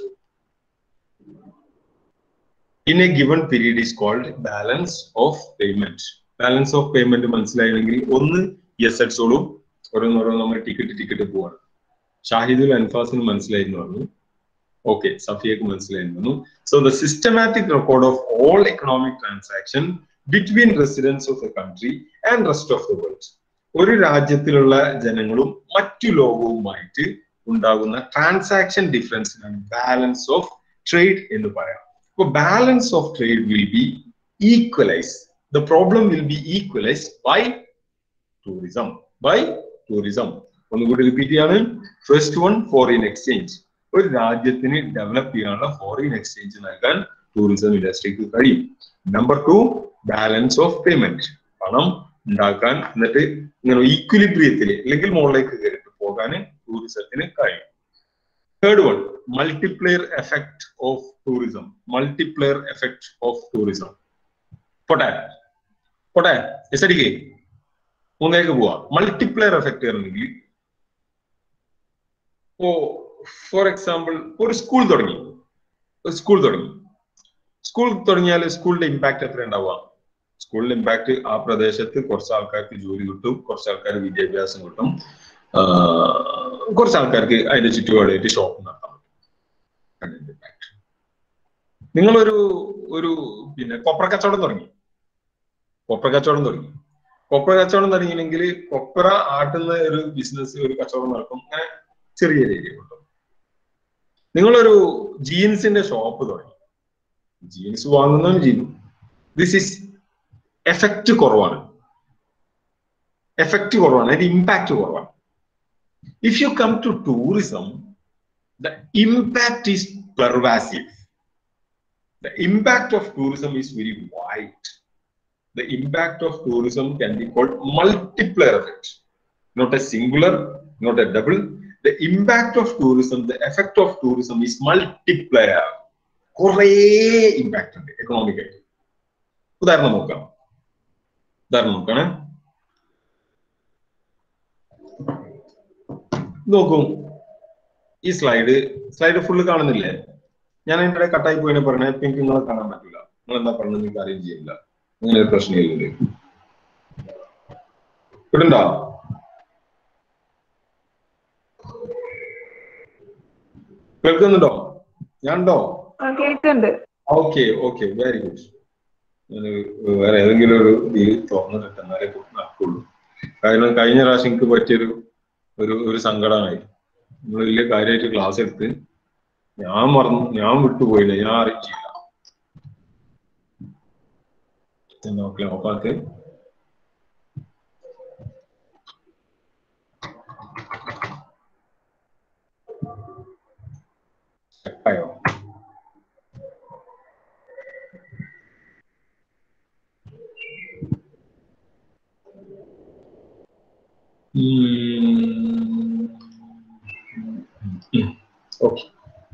in a given period is called balance of payment. Balance of payment മനസ്സിലായില്ലെങ്കിൽ ഒന്ന് യെസ് അടിച്ചോളൂ ഓരോന്നോരോ നമ്മൾ ടിക്കറ്റ് ടിക്കറ്റ് പോവാണ് ഷാഹിദുൽ അൻഫാസിന് മനസ്സിലായിരുന്നു പറഞ്ഞു ഓക്കെ സഫിയക്ക് മനസ്സിലായിരുന്നു so the systematic record of all economic transaction between residence of a country and rest of the world ഒരു രാജ്യത്തിലുള്ള ജനങ്ങളും മറ്റു ലോകവുമായിട്ട് ഉണ്ടാകുന്ന ട്രാൻസാക്ഷൻ ഡിഫറൻസിനാണ് ബാലൻസ് ഓഫ് ട്രേഡ് എന്ന് പറയാം അപ്പൊ balance of trade will be equalise the problem will be equalized by tourism. By tourism. ഒന്നുകൂടി റിപ്പീറ്റ് ചെയ്യാണ് ഫസ്റ്റ് വൺ ഫോറിൻ എക്സ്ചേഞ്ച് ഒരു രാജ്യത്തിന് ഡെവലപ്പ് ചെയ്യാനുള്ള ഫോറിൻ എക്സ്ചേഞ്ച് നൽകാൻ ടൂറിസം ഇൻഡസ്ട്രിക്ക് കഴിയും number two balance of payment പണം ഉണ്ടാക്കാൻ എന്നിട്ട് ഇങ്ങനെ ഈക്വിലിബ്രിയത്തിൽ അല്ലെങ്കിൽ മുകളിലേക്ക് കയറിട്ട് പോകാൻ ടൂറിസത്തിന് കഴിയും third one multiplier effect of tourism multiplier effect of tourism പോട്ടെ പോട്ടെ എസ് അടിക്കേ മൂന്നേക്ക് പോവാ മൾട്ടിപ്ലെയർ എഫക്ട് ആണെങ്കിൽ ഇപ്പോ ഫോർ എക്സാമ്പിൾ ഒരു സ്കൂൾ തുടങ്ങി ഒരു സ്കൂൾ തുടങ്ങി സ്കൂൾ തുടങ്ങിയാൽ സ്കൂളിന്റെ ഇമ്പാക്ട് എത്ര ഉണ്ടാവുക സ്കൂളിന്റെ ഇമ്പാക്ട് ആ പ്രദേശത്ത് കുറച്ച് ആൾക്കാർക്ക് ജോലി കിട്ടും കുറച്ച് ആൾക്കാർക്ക് വിദ്യാഭ്യാസം കിട്ടും ആ, കുറച്ച് ആൾക്കാർക്ക് അതിന്റെ ചുറ്റുപാടായിട്ട് ഷോപ്പ് നടത്താൻ പറ്റും ഇമ്പാക്ട് നിങ്ങളൊരു ഒരു പിന്നെ കൊപ്ര കച്ചവടം തുടങ്ങി കൊപ്ര കച്ചവടം തുടങ്ങി കൊപ്ര കച്ചവടം തുടങ്ങിയില്ലെങ്കിൽ കൊപ്ര ആട്ടുന്ന ഒരു ബിസിനസ് ഒരു കച്ചവടം നടക്കും അങ്ങനെ ചെറിയ ഏരിയ കിട്ടും നിങ്ങളൊരു ജീൻസിന്റെ ഷോപ്പ് തുടങ്ങി ജീൻസ് വാങ്ങുന്നവൻ ജീൻ ദിസ് ഇസ് എഫക്റ്റ് കുറവാണ് എഫക്റ്റ് കുറവാണ് അതിന്റെ ഇമ്പാക്ട് കുറവാണ് if you come to tourism the impact is pervasive the impact of tourism is very wide the impact of tourism can be called multiplier effect, not a singular, not a double. The impact of tourism, the effect of tourism is multiplier. കുറേ ഇമ്പാക്ട് ഉണ്ട് എക്കണോമിക് ആയിട്ട് ഉദാഹരണം നോക്കാം ഉദാഹരണം നോക്കണേ നോക്കൂ ഈ സ്ലൈഡ് സ്ലൈഡ് ഫുള്ള് കാണുന്നില്ലേ ഞാൻ അതിൻ്റെ കട്ടായി പോയിനെ പറഞ്ഞ ഇപ്പൊ എനിക്ക് നിങ്ങളെ കാണാൻ പറ്റില്ല നിങ്ങൾ എന്താ പറഞ്ഞത് നിങ്ങൾക്ക് അറിയുകയും ചെയ്യില്ല അങ്ങനെ ഒരു പ്രശ്നമില്ല ഇവിടുണ്ടോ കേൾക്കുന്നുണ്ടോ ഞാൻ ഉണ്ടോ ആ, കേൾക്കുന്നുണ്ട് ഓക്കെ ഓക്കെ വെരി ഗുഡ് ഞാൻ വേറെ ഏതെങ്കിലും ഒരു ഇതിൽ തുറന്നിട്ട് എന്നാലേ നടക്കുള്ളൂ കാരണം കഴിഞ്ഞ പ്രാവശ്യം എനിക്ക് പറ്റിയൊരു ഒരു ഒരു സങ്കടമായി നമ്മൾ വലിയ കാര്യമായിട്ട് ക്ലാസ് എടുത്ത് ഞാൻ മറന്നു ഞാൻ വിട്ടുപോയില്ല ഞാൻ അറിയിച്ചില്ല നോക്കില്ല നോക്കാത്ത സ്റ്റക്കായോ ഓക്കെ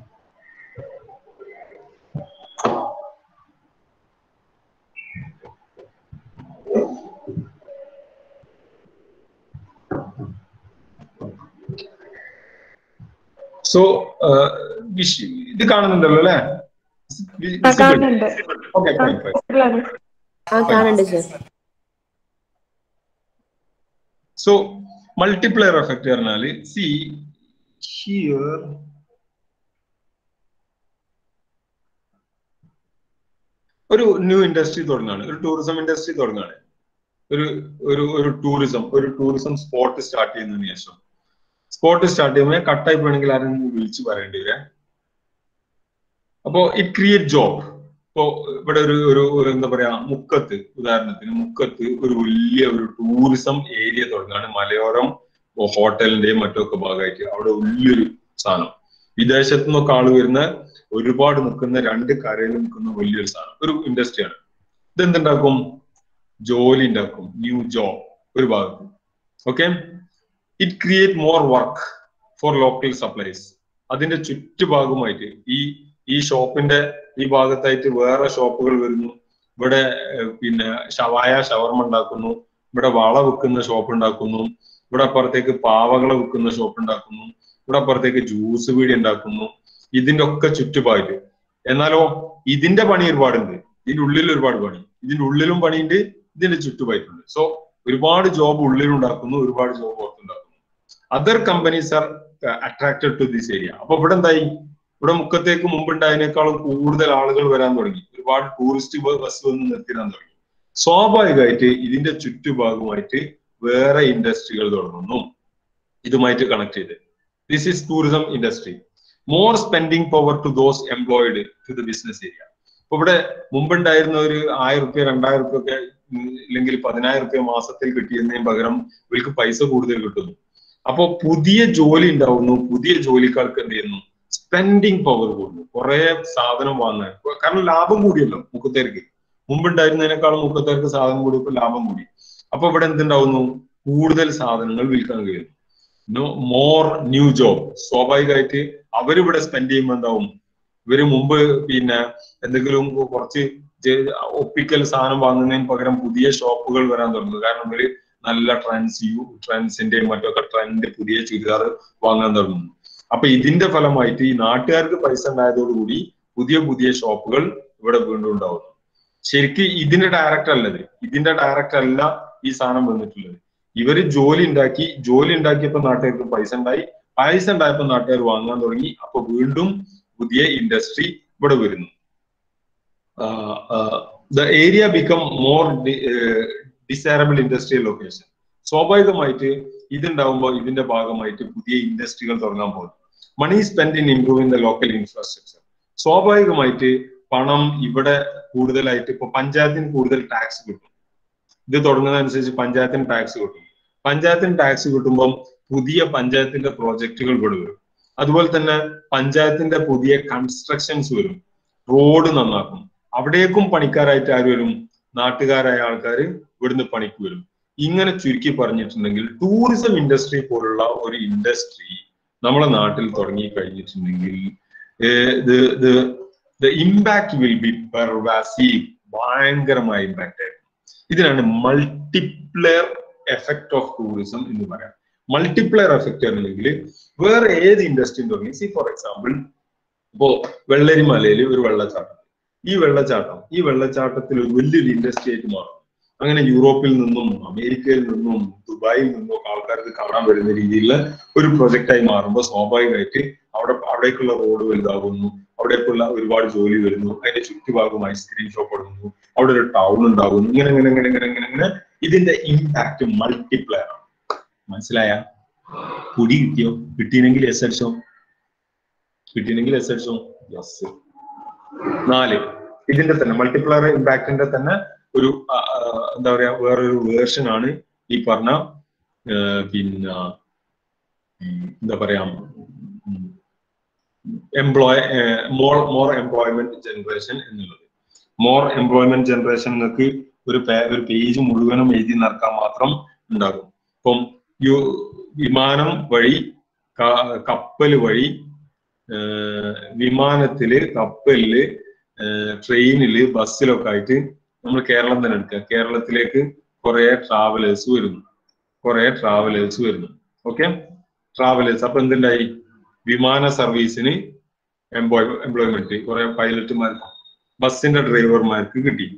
സോ ഇത് കാണുന്നുണ്ടല്ലോ അല്ലേ ആ, കാണുന്നുണ്ട് ഓക്കെ ആ, ഫൈൻ ഫൈൻ ഉള്ളതാണ്. ആ കാണുന്നുണ്ട് സർ So multiplier effect പറഞ്ഞാല് see here ഒരു ന്യൂ ഇൻഡസ്ട്രി തുടങ്ങാണ് ഒരു ടൂറിസം ഇൻഡസ്ട്രി തുടങ്ങാണ് ഒരു ഒരു ഒരു ടൂറിസം ഒരു ടൂറിസം സ്പോട്ട് സ്റ്റാർട്ട് ചെയ്യുന്നതിന് ശേഷം സ്പോട്ട് സ്റ്റാർട്ട് ചെയ്യുമ്പോൾ കട്ടായി പോണെങ്കിൽ ആരെങ്കിലും വിളിച്ച് പറയേണ്ടി വരാം അപ്പോ ഇറ്റ് ക്രിയേറ്റ് ജോബ് ഇപ്പോ ഇവിടെ ഒരു ഒരു ഒരു എന്താ പറയാ മുക്കത്ത് ഉദാഹരണത്തിന് മുക്കത്ത് ഒരു വലിയ ഒരു ടൂറിസം ഏരിയ തുടങ്ങാണ് മലയോരം ഹോട്ടലിന്റെയും മറ്റൊക്കെ ഭാഗമായിട്ട് അവിടെ വലിയൊരു സാധനം വിദേശത്തു നിന്നൊക്കെ ആള് വരുന്ന ഒരുപാട് നിൽക്കുന്ന രണ്ട് കരയിൽ നിൽക്കുന്ന വലിയൊരു സാധനം ഒരു ഇൻഡസ്ട്രിയാണ് ഇതെന്തുണ്ടാക്കും ജോലി ഉണ്ടാക്കും ന്യൂ ജോബ് ഒരു ഭാഗത്ത് okay it create more work for local supplies അതിന്റെ ചുറ്റുഭാഗമായിട്ട് ഈ ഈ ഷോപ്പിന്റെ ഈ ഭാഗത്തായിട്ട് വേറെ ഷോപ്പുകൾ വരുന്നു ഇവിടെ ഏഹ്, പിന്നെ ഷവായ ഷവർമ ഉണ്ടാക്കുന്നു ഇവിടെ വള വിൽക്കുന്ന ഷോപ്പ് ഉണ്ടാക്കുന്നു ഇവിടെ അപ്പുറത്തേക്ക് പാവകളെ വിൽക്കുന്ന ഷോപ്പ് ഉണ്ടാക്കുന്നു ഇവിടെ അപ്പുറത്തേക്ക് ജ്യൂസ് പീടി ഉണ്ടാക്കുന്നു ഇതിന്റെ ഒക്കെ ചുറ്റുപാട് എന്നാലോ ഇതിന്റെ പണി ഒരുപാടുണ്ട് ഇതിന്റെ ഉള്ളിൽ ഒരുപാട് പണി ഇതിന്റെ ഉള്ളിലും പണിയുണ്ട് ഇതിന്റെ ചുറ്റുപായിട്ടുണ്ട് സോ ഒരുപാട് ജോബ് ഉള്ളിലുണ്ടാക്കുന്നു ഒരുപാട് ജോബ് പുറത്തുണ്ടാക്കുന്നു other companies are attracted to this area അപ്പൊ ഇവിടെ എന്തായി ഇവിടെ മുക്കത്തേക്ക് മുമ്പുണ്ടായതിനേക്കാളും കൂടുതൽ ആളുകൾ വരാൻ തുടങ്ങി ഒരുപാട് ടൂറിസ്റ്റ് ബസ് വന്ന് നിർത്തിടാൻ തുടങ്ങി സ്വാഭാവികമായിട്ട് ഇതിന്റെ ചുറ്റുഭാഗമായിട്ട് വേറെ ഇൻഡസ്ട്രികൾ തുടങ്ങുന്നു ഇതുമായിട്ട് കണക്ട് ചെയ്ത് this is tourism industry more spending power to those employed to the business area ഇപ്പൊ ഇവിടെ മുമ്പുണ്ടായിരുന്ന ഒരു ആയിരം റുപ്യ രണ്ടായിരം റുപ്യ ഒക്കെ ഇല്ലെങ്കിൽ പതിനായിരം റുപ്യ മാസത്തിൽ കിട്ടിയതിന് പകരം ഇവർക്ക് പൈസ കൂടുതൽ കിട്ടുന്നു അപ്പൊ പുതിയ ജോലി ഉണ്ടാവുന്നു പുതിയ ജോലിക്കാർക്ക് എന്ത് ചെയ്യുന്നു സ്പെൻഡിങ് പവർ കൂടുന്നു കുറെ സാധനം വാങ്ങാൻ കാരണം ലാഭം കൂടിയല്ലോ മുക്കത്തേർക്ക് മുമ്പുണ്ടായിരുന്നതിനേക്കാളും മുക്കത്തേർക്ക് സാധനം കൂടിയപ്പോൾ ലാഭം കൂടി അപ്പൊ ഇവിടെ എന്തുണ്ടാവുന്നു കൂടുതൽ സാധനങ്ങൾ വിൽക്കാൻ കഴിയുന്നു മോർ ന്യൂ ജോബ് സ്വാഭാവികമായിട്ട് അവരിവിടെ സ്പെൻഡ് ചെയ്യുമ്പോൾ എന്താവും ഇവര് മുമ്പ് പിന്നെ എന്തെങ്കിലും കുറച്ച് ജെ- ഒപ്പിക്കൽ സാധനം വാങ്ങുന്നതിന് പകരം പുതിയ ഷോപ്പുകൾ വരാൻ തുടങ്ങുന്നു കാരണം ഇവര് നല്ല ട്രെൻഡ്സ് യു ട്രെൻഡ്സിന്റെയും മറ്റൊക്കെ ട്രെൻഡ് പുതിയ ചുരിദാർ വാങ്ങാൻ തുടങ്ങുന്നു അപ്പൊ ഇതിന്റെ ഫലമായിട്ട് ഈ നാട്ടുകാർക്ക് പൈസ ഉണ്ടായതോടുകൂടി പുതിയ പുതിയ ഷോപ്പുകൾ ഇവിടെ വീണ്ടും ഉണ്ടാവുന്നു ശരിക്കും ഇതിന്റെ ഡയറക്റ്റ് അല്ലത് ഇതിന്റെ ഡയറക്റ്റ് അല്ല ഈ സാധനം വന്നിട്ടുള്ളത് ഇവര് ജോലി ഉണ്ടാക്കി ജോലി ഉണ്ടാക്കിയപ്പോ നാട്ടുകാർക്ക് പൈസ ഉണ്ടായി പൈസ ഉണ്ടായപ്പോ നാട്ടുകാർ വാങ്ങാൻ തുടങ്ങി അപ്പൊ വീണ്ടും പുതിയ ഇൻഡസ്ട്രി ഇവിടെ വരുന്നു the area become more desirable industrial location സ്വാഭാവികമായിട്ട് ഇതുണ്ടാവുമ്പോൾ ഇതിന്റെ ഭാഗമായിട്ട് പുതിയ ഇൻഡസ്ട്രികൾ തുടങ്ങാൻ പോകുന്നു money spend in improving the local infrastructure സ്വാഭാവികമായിട്ട് പണം ഇവിടെ കൂടുതലായിട്ട് ഇപ്പൊ പഞ്ചായത്തിന് കൂടുതൽ ടാക്സ് കിട്ടും ഇത് തുടങ്ങുന്നതനുസരിച്ച് പഞ്ചായത്തിന് ടാക്സ് കിട്ടും പഞ്ചായത്തിന് ടാക്സ് കിട്ടുമ്പം പുതിയ പഞ്ചായത്തിന്റെ പ്രോജക്റ്റുകൾ ഇവിടെ വരും അതുപോലെ തന്നെ പഞ്ചായത്തിന്റെ പുതിയ കൺസ്ട്രക്ഷൻസ് വരും റോഡ് നന്നാക്കും അവിടേക്കും പണിക്കാരായിട്ട് ആര് വരും നാട്ടുകാരായ ആൾക്കാർ ഇവിടുന്ന് പണിക്ക് വരും ഇങ്ങനെ ചുരുക്കി പറഞ്ഞിട്ടുണ്ടെങ്കിൽ ടൂറിസം ഇൻഡസ്ട്രി പോലുള്ള ഒരു ഇൻഡസ്ട്രി നമ്മളെ നാട്ടിൽ തുടങ്ങി കഴിഞ്ഞിട്ടുണ്ടെങ്കിൽ the impact will be pervasive ഭയങ്കരമായ ഇമ്പാക്ട് ആയിരിക്കും ഇതിനാണ് മൾട്ടിപ്ലെയർ എഫക്ട് ഓഫ് ടൂറിസം എന്ന് പറയാം മൾട്ടിപ്ലെയർ എഫക്ട് ആണെങ്കിൽ വേറെ ഏത് ഇൻഡസ്ട്രി തുടങ്ങി സി ഫോർ എക്സാമ്പിൾ ഇപ്പോ വെള്ളരിമലയിൽ ഒരു വെള്ളച്ചാട്ടം ഈ വെള്ളച്ചാട്ടം ഈ വെള്ളച്ചാട്ടത്തിൽ ഒരു വലിയൊരു ഇൻഡസ്ട്രി ആയിട്ട് മാറും അങ്ങനെ യൂറോപ്പിൽ നിന്നും അമേരിക്കയിൽ നിന്നും ദുബായിൽ നിന്നും ഒക്കെ ആൾക്കാർക്ക് കാണാൻ വരുന്ന രീതിയിലുള്ള ഒരു പ്രൊജക്റ്റായി മാറുമ്പോൾ സ്വാഭാവികമായിട്ട് അവിടെ അവിടേക്കുള്ള റോഡ് വലുതാകുന്നു അവിടേക്കുള്ള ഒരുപാട് ജോലി വരുന്നു അതിന്റെ ചുറ്റുഭാഗം ഐസ്ക്രീം ഷോപ്പ് തുടങ്ങുന്നു അവിടെ ഒരു ടൗൺ ഉണ്ടാകുന്നു ഇങ്ങനെ ഇങ്ങനെ ഇങ്ങനെ ഇങ്ങനെ ഇങ്ങനെ ഇങ്ങനെ ഇതിന്റെ ഇമ്പാക്ട് മൾട്ടിപ്ലയർ ആണ് മനസ്സിലായ പൊടി കിട്ടിയോ കിട്ടിയില്ലെങ്കിൽ എസ് അടിച്ചോ കിട്ടിയില്ലെങ്കിൽ എസ് അടിച്ചോ യെസ് നാല് ഇതിന്റെ തന്നെ മൾട്ടിപ്ലയർ ഇമ്പാക്ടിന്റെ തന്നെ ഒരു ആ, ആ, എന്താ പറയാ വേറൊരു വേർഷൻ ആണ് ഈ പറഞ്ഞ ആ, പിന്നെ ഉം, എന്താ പറയാ employ more more employment generation എന്നുള്ളത് മോർ എംപ്ലോയ്മെന്റ് ജനറേഷൻ എന്നൊക്കെ ഒരു പേ- ഒരു പേജ് മുഴുവനും എഴുതി നടക്കാൻ മാത്രം ഉണ്ടാകും ഇപ്പം യു വിമാനം വഴി ക- കപ്പല് വഴി ഏഹ് വിമാനത്തില് കപ്പലില് ഏഹ് ട്രെയിനില് ബസ്സിലൊക്കെ ആയിട്ട് നമ്മൾ കേരളം തന്നെ എടുക്കുക കേരളത്തിലേക്ക് കുറെ ട്രാവലേഴ്സ് വരുന്നു കുറെ ട്രാവലേഴ്സ് വരുന്നു ഓക്കെ ട്രാവലേഴ്സ് അപ്പൊ എന്തുണ്ടായി വിമാന സർവീസിന് എംപ്ലോയ് എംപ്ലോയ്മെന്റ് കുറെ പൈലറ്റുമാർക്ക് ബസ്സിന്റെ ഡ്രൈവർമാർക്ക് കിട്ടി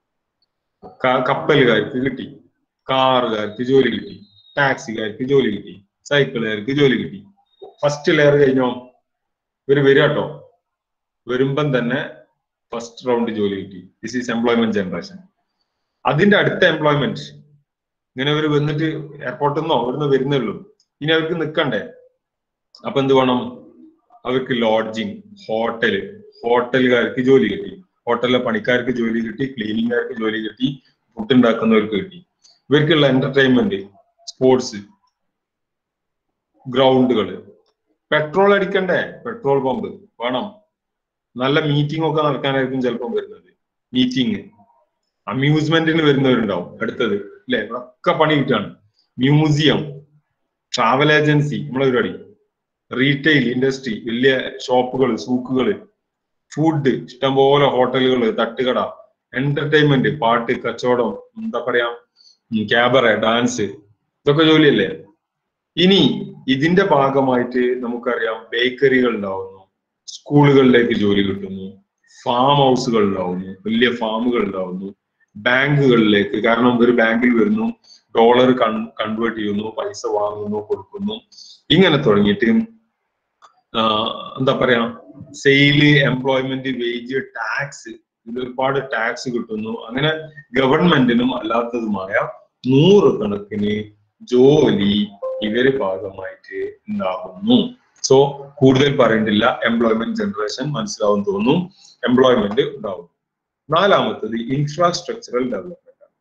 ക- കപ്പലുകാർക്ക് കിട്ടി കാറുകാർക്ക് ജോലി കിട്ടി ടാക്സിക്കാർക്ക് ജോലി കിട്ടി സൈക്കിളുകാർക്ക് ജോലി കിട്ടി ഫസ്റ്റ് ലെയർ കഴിഞ്ഞോ ഇവര് വരിക കേട്ടോ വരുമ്പം തന്നെ ഫസ്റ്റ് റൗണ്ട് ജോലി കിട്ടി ദിസ് ഈസ് എംപ്ലോയ്മെന്റ് ജനറേഷൻ അതിന്റെ അടുത്ത എംപ്ലോയ്മെന്റ് ഇങ്ങനെ അവർ വന്നിട്ട് എയർപോർട്ടിൽ നിന്നോ ഇവിടുന്ന് വരുന്നുള്ളൂ ഇനി അവർക്ക് നിൽക്കണ്ടേ അപ്പൊ എന്ത് വേണം അവർക്ക് ലോഡ്ജിങ് ഹോട്ടല് ഹോട്ടലുകാർക്ക് ജോലി കിട്ടി ഹോട്ടലിലെ പണിക്കാർക്ക് ജോലി കിട്ടി ക്ലീനിങ്ങുകാർക്ക് ജോലി കിട്ടി ഫുഡ് ഉണ്ടാക്കുന്നവർക്ക് കിട്ടി ഇവർക്കുള്ള എന്റർടൈൻമെന്റ് സ്പോർട്സ് ഗ്രൗണ്ടുകൾ പെട്രോൾ അടിക്കണ്ടേ പെട്രോൾ പമ്പ് വേണം നല്ല മീറ്റിംഗ് ഒക്കെ നടക്കാനായിരിക്കും ചിലപ്പം വരുന്നത് മീറ്റിംഗ് അമ്യൂസ്മെന്റിന് വരുന്നവരുണ്ടാവും അടുത്തത് അല്ലെ ഒക്കെ പണി കിട്ടാണ് മ്യൂസിയം ട്രാവൽ ഏജൻസി നമ്മളെ പരിപാടി റീറ്റെയിൽ ഇൻഡസ്ട്രി വലിയ ഷോപ്പുകൾ സൂക്കുകൾ ഫുഡ് ഇഷ്ടംപോലെ ഹോട്ടലുകൾ തട്ടുകട എന്റർടൈൻമെന്റ് പാട്ട് കച്ചവടം എന്താ പറയാ ക്യാബറ ഡാൻസ് ഇതൊക്കെ ജോലിയല്ലേ ഇനി ഇതിന്റെ ഭാഗമായിട്ട് നമുക്കറിയാം ബേക്കറികൾ ഉണ്ടാവുന്നു സ്കൂളുകളിലേക്ക് ജോലി കിട്ടുന്നു ഫാം ഹൗസുകൾ ഉണ്ടാവുന്നു വലിയ ഫാമുകൾ ഉണ്ടാവുന്നു ബാങ്കുകളിലേക്ക് കാരണം ഒരു ബാങ്കിൽ വരുന്നു ഡോളർ കൺവേർട്ട് ചെയ്യുന്നു പൈസ വാങ്ങുന്നു കൊടുക്കുന്നു ഇങ്ങനെ തുടങ്ങിയിട്ട് ആ, എന്താ പറയാ സെയില് എംപ്ലോയ്മെന്റ് വേജ് ടാക്സ് ഇത് ഒരുപാട് ടാക്സ് കിട്ടുന്നു അങ്ങനെ ഗവൺമെന്റിനും അല്ലാത്തതുമായ നൂറുകണക്കിന് ജോലി ഇവര് ഭാഗമായിട്ട് ഉണ്ടാകുന്നു സോ കൂടുതൽ പറയേണ്ടില്ല എംപ്ലോയ്മെന്റ് ജനറേഷൻ മനസ്സിലാവും തോന്നുന്നു എംപ്ലോയ്മെന്റ് ഉണ്ടാവും നാലാമത്തത് ഇൻഫ്രാസ്ട്രക്ചറൽ ഡെവലപ്മെന്റ് ആണ്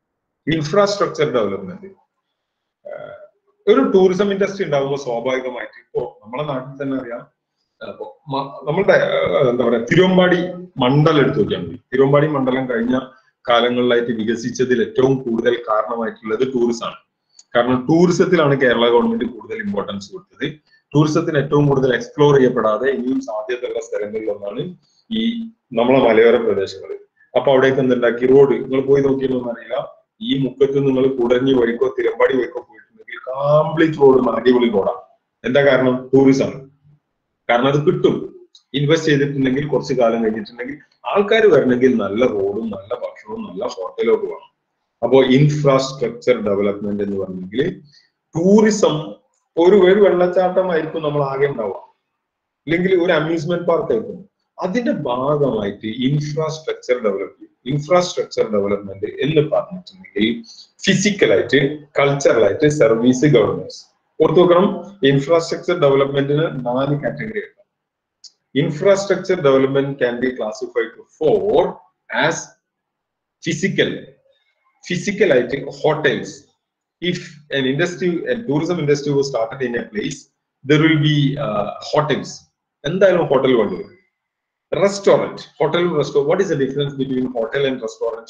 ഇൻഫ്രാസ്ട്രക്ചർ ഡെവലപ്മെന്റ് ഒരു ടൂറിസം ഇൻഡസ്ട്രി ഉണ്ടാകുമ്പോൾ സ്വാഭാവികമായിട്ട് ഇപ്പോ നമ്മളെ നാട്ടിൽ തന്നെ അറിയാം അപ്പോ മ- നമ്മളുടെ ഏഹ്, എന്താ പറയാ തിരുവമ്പാടി മണ്ഡലം എടുത്തു നോക്കിയാൽ മതി തിരുവമ്പാടി മണ്ഡലം കഴിഞ്ഞ കാലങ്ങളിലായിട്ട് വികസിച്ചതിൽ ഏറ്റവും കൂടുതൽ കാരണമായിട്ടുള്ളത് ടൂറിസം ആണ് കാരണം ടൂറിസത്തിലാണ് കേരള ഗവൺമെന്റ് കൂടുതൽ ഇമ്പോർട്ടൻസ് കൊടുത്തത് ടൂറിസത്തിന് ഏറ്റവും കൂടുതൽ എക്സ്പ്ലോർ ചെയ്യപ്പെടാതെ ഇനിയും സാധ്യതയുള്ള സ്ഥലങ്ങളിൽ ഒന്നാണ് ഈ നമ്മളെ മലയോര പ്രദേശങ്ങൾ അപ്പൊ അവിടേക്ക് എന്തുണ്ടാക്കി റോഡ് നിങ്ങൾ പോയി നോക്കിയൊന്നും അറിയില്ല ഈ മുക്കത്ത് നിങ്ങൾ കുടഞ്ഞി വഴിക്കോ തിരുമ്പാടി വഴിക്കോ പോയിട്ടുണ്ടെങ്കിൽ കംപ്ലീറ്റ് റോഡ് അടിപൊളി റോഡാണ് എന്താ കാരണം ടൂറിസം ആണ് കാരണം അത് കിട്ടും ഇൻവെസ്റ്റ് ചെയ്തിട്ടുണ്ടെങ്കിൽ കുറച്ച് കാലം കഴിഞ്ഞിട്ടുണ്ടെങ്കിൽ ആൾക്കാർ വരണമെങ്കിൽ നല്ല റോഡും നല്ല ഭക്ഷണവും നല്ല ഹോട്ടലും ഒക്കെ വേണം അപ്പോ ഇൻഫ്രാസ്ട്രക്ചർ ഡെവലപ്മെന്റ് എന്ന് പറഞ്ഞെങ്കിൽ ടൂറിസം ഒരു ഒരു വെള്ളച്ചാട്ടമായിരിക്കും നമ്മൾ ആകെ ഉണ്ടാവുക അല്ലെങ്കിൽ ഒരു അമ്യൂസ്മെന്റ് പാർക്ക് ആയിരിക്കും അതിന്റെ ഭാഗമായിട്ട് ഇൻഫ്രാസ്ട്രക്ചർ ഡെവലപ്പ് ചെയ്യും ഇൻഫ്രാസ്ട്രക്ചർ ഡെവലപ്മെന്റ് എന്ന് പറഞ്ഞിട്ടുണ്ടെങ്കിൽ ഫിസിക്കലായിട്ട് കൾച്ചറലായിട്ട് സർവീസ് ഗവർണൻസ് ഓർത്തു നോക്കണം ഇൻഫ്രാസ്ട്രക്ചർ ഡെവലപ്മെന്റിന് നാല് കാറ്റഗറി ഉണ്ട് infrastructure development can be classified to four as physical physical ആയിട്ട് hotels if an industry a tourism industry was started in a place there will be uh, hotels എന്തായാലും ഹോട്ടൽ വേണ്ടി വരും restaurant hotel resto what is the difference between hotel and restaurant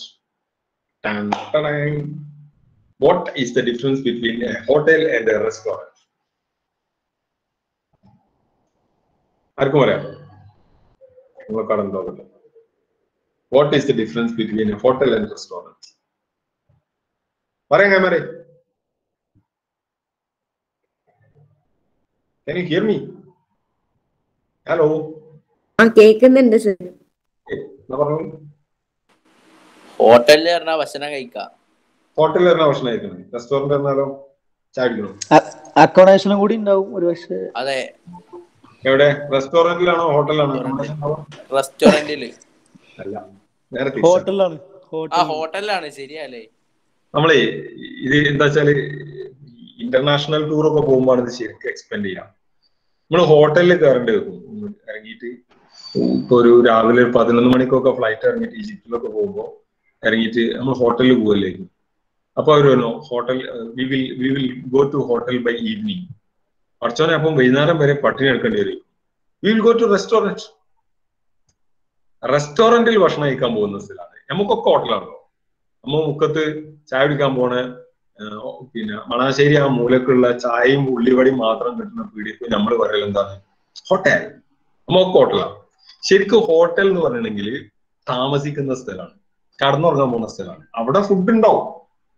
what is the difference between a hotel and a restaurant ആർക്കും പറയാം നിങ്ങൾ കടന്നുപോകില്ല what is the difference between a hotel and restaurant പറയാം camera Can you hear me? Hello. ആ കേൾക്കുന്നുണ്ട് സർ എന്നാ പറഞ്ഞു ഹോട്ടലിൽ പറഞ്ഞാൽ ഭക്ഷണം കഴിക്കാം ഹോട്ടലിൽ തന്നെ ഭക്ഷണം കഴിക്കണം റെസ്റ്റോറന്റ് എന്നാലോ ചായ കുടിക്കണം അക്കോമഡേഷനും കൂടി ഉണ്ടാവും ഒരു പക്ഷേ അതെ എവിടെ റെസ്റ്റോറന്റിലാണോ ഹോട്ടലിലാണോ റെസ്റ്റോറന്റില് അല്ല നേരെ തിരിച്ചാ. ഹോട്ടലിലാണ് ആ ഹോട്ടൽ ഹോട്ടലിലാണ് ശരിയല്ലേ നമ്മളേ ഇത് എന്താ വെച്ചാല് ഇന്റർനാഷണൽ ടൂർ ഒക്കെ പോകുമ്പോൾ ഇത് ശരിക്കും എക്സ്പെൻഡ് ചെയ്യാം നമ്മൾ ഹോട്ടലിൽ കയറേണ്ടി വരും ഒന്ന് ഇറങ്ങിയിട്ട് ഇപ്പൊ ഒരു രാവിലെ ഒരു പതിനൊന്ന് മണിക്കൊക്കെ ഫ്ലൈറ്റ് ഇറങ്ങിയിട്ട് ഈജിപ്തിലൊക്കെ പോകുമ്പോൾ ഇറങ്ങിയിട്ട് നമ്മൾ ഹോട്ടലിൽ പോകല്ലേക്കും അപ്പൊ അവർ പറഞ്ഞു hotel we will we will go to hotel by evening കുറച്ചോനെ അപ്പം വൈകുന്നേരം വരെ പട്ടിണി എടുക്കേണ്ടി വരും we will go to restaurant റെസ്റ്റോറന്റിൽ ഭക്ഷണം കഴിക്കാൻ പോകുന്ന സ്ഥലമാണ് നമുക്കൊക്കെ ഹോട്ടലാണല്ലോ നമ്മ മുക്കത്ത് ചായ കുടിക്കാൻ പോണ ഏഹ്, പിന്നെ മണാശ്ശേരി ആ മൂലക്കുള്ള ചായയും ഉള്ളിവടിയും മാത്രം കിട്ടുന്ന പീടിയക്ക് നമ്മൾ പറയൽ എന്താണ് ഹോട്ടൽ നമുക്ക് ഹോട്ടലാണ് ശരിക്കും ഹോട്ടൽ എന്ന് പറയണെങ്കിൽ താമസിക്കുന്ന സ്ഥലമാണ് കടന്നുറങ്ങാൻ പോകുന്ന സ്ഥലമാണ് അവിടെ ഫുഡ് ഉണ്ടാവും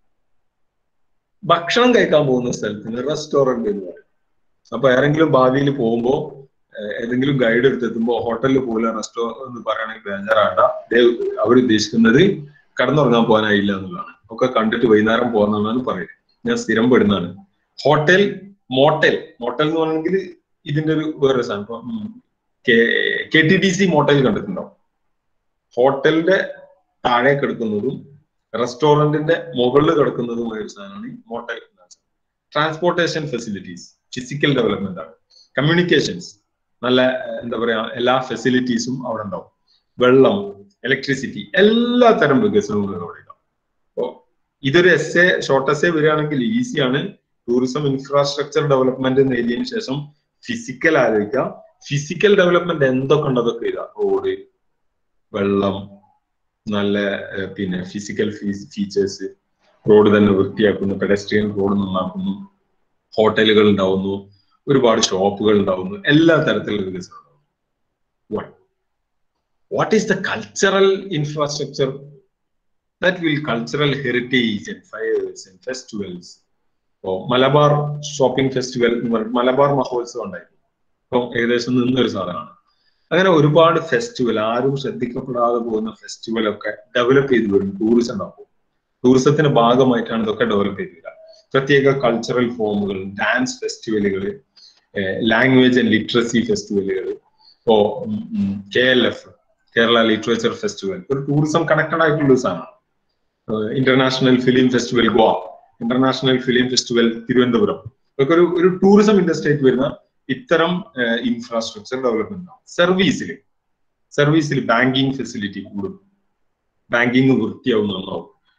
ഭക്ഷണം കഴിക്കാൻ പോകുന്ന സ്ഥലത്തിന് റെസ്റ്റോറന്റ് എന്ന് പറയും അപ്പൊ ആരെങ്കിലും ഭാവിയിൽ പോകുമ്പോ ഏഹ്, ഏതെങ്കിലും ഗൈഡ് എടുത്തെത്തുമ്പോ ഹോട്ടലിൽ പോലെ റെസ്റ്റോ എന്ന് പറയുകയാണെങ്കിൽ ബേജാറാണ്ട അവർ ഉദ്ദേശിക്കുന്നത് കടന്നുറങ്ങാൻ പോകാനായില്ല എന്നുള്ളതാണ് ഒക്കെ കണ്ടിട്ട് വൈകുന്നേരം പോകാന്നുള്ളതാണ് പറയുന്നത് ഞാൻ സ്ഥിരം പെടുന്നതാണ് ഹോട്ടൽ മോട്ടൽ മോട്ടൽ എന്ന് പറഞ്ഞെങ്കിൽ ഇതിന്റെ ഒരു വേറെ സാധനം ഇപ്പൊ K T D C motel കണ്ടിട്ടുണ്ടാവും ഹോട്ടലിന്റെ താഴെ കിടക്കുന്നതും റെസ്റ്റോറന്റിന്റെ മുകളിൽ കിടക്കുന്നതുമായ ഒരു സാധനമാണ് ഈ motel transportation facilities physical development ആണ് കമ്മ്യൂണിക്കേഷൻസ് നല്ല ഏഹ്, എന്താ പറയാ എല്ലാ ഫെസിലിറ്റീസും അവിടെ ഉണ്ടാവും വെള്ളം ഇലക്ട്രിസിറ്റി എല്ലാ തരം വികസനങ്ങളും അവിടെ ഉണ്ടാവും അപ്പോ ഇതൊരു എസ് എ ഷോർട്ട് എസ് എ വരികയാണെങ്കിൽ ഈസിയാണ് ടൂറിസം ഇൻഫ്രാസ്ട്രക്ചർ ഡെവലപ്മെന്റ് എന്ന് എഴുതിയതിനു ശേഷം ഫിസിക്കൽ ആലോചിക്കുക ഫിസിക്കൽ ഡെവലപ്മെന്റ് എന്തൊക്കെ ഉണ്ട് അതൊക്കെ ഇതാ റോഡ് വെള്ളം നല്ല ഏഹ്, പിന്നെ ഫിസിക്കൽ ഫീച്ചേഴ്സ് റോഡ് തന്നെ വൃത്തിയാക്കുന്നു പെഡസ്ട്രിയൻ റോഡ് നന്നാക്കുന്നു ഹോട്ടലുകൾ ഉണ്ടാവുന്നു ഒരുപാട് ഷോപ്പുകൾ ഉണ്ടാവുന്നു എല്ലാ തരത്തിലുള്ള വികസനം ഉണ്ടാവുന്നു One. What is the cultural infrastructure that will cultural heritage and fires and festivals ഇപ്പോ മലബാർ ഷോപ്പിംഗ് ഫെസ്റ്റിവൽ എന്ന് പറയും മലബാർ മഹോത്സവം ഉണ്ടായിരുന്നു ഇപ്പം ഏകദേശം നിന്നൊരു സാധനമാണ് അങ്ങനെ ഒരുപാട് ഫെസ്റ്റിവൽ ആരും ശ്രദ്ധിക്കപ്പെടാതെ പോകുന്ന ഫെസ്റ്റിവൽ ഒക്കെ ഡെവലപ്പ് ചെയ്ത് വരും ടൂറിസം ഉണ്ടാവും ടൂറിസത്തിന്റെ ഭാഗമായിട്ടാണ് ഇതൊക്കെ ഡെവലപ്പ് ചെയ്ത് വരിക പ്രത്യേക കൾച്ചറൽ ഫോമുകൾ ഡാൻസ് ഫെസ്റ്റിവലുകൾ ലാംഗ്വേജ് ആൻഡ് ലിറ്ററസി ഫെസ്റ്റിവലുകൾ ഇപ്പോ K L F Kerala literature festival ഒരു ടൂറിസം കണക്റ്റഡ് ആയിട്ടുള്ള ഒരു സാധനമാണ് international film festival Goa international film festival Thiruvananthapuram ഇതൊക്കെ ഒരു ഒരു ടൂറിസം ഇൻഡസ്ട്രിക്ക് വരുന്ന ഇത്തരം ഇൻഫ്രാസ്ട്രക്ചർ ഡെവലപ്മെന്റ് ആണ് സർവീസിൽ സർവീസിൽ ബാങ്കിങ് ഫെസിലിറ്റി കൂടും ബാങ്കിങ് വൃത്തിയാവും നന്നാവും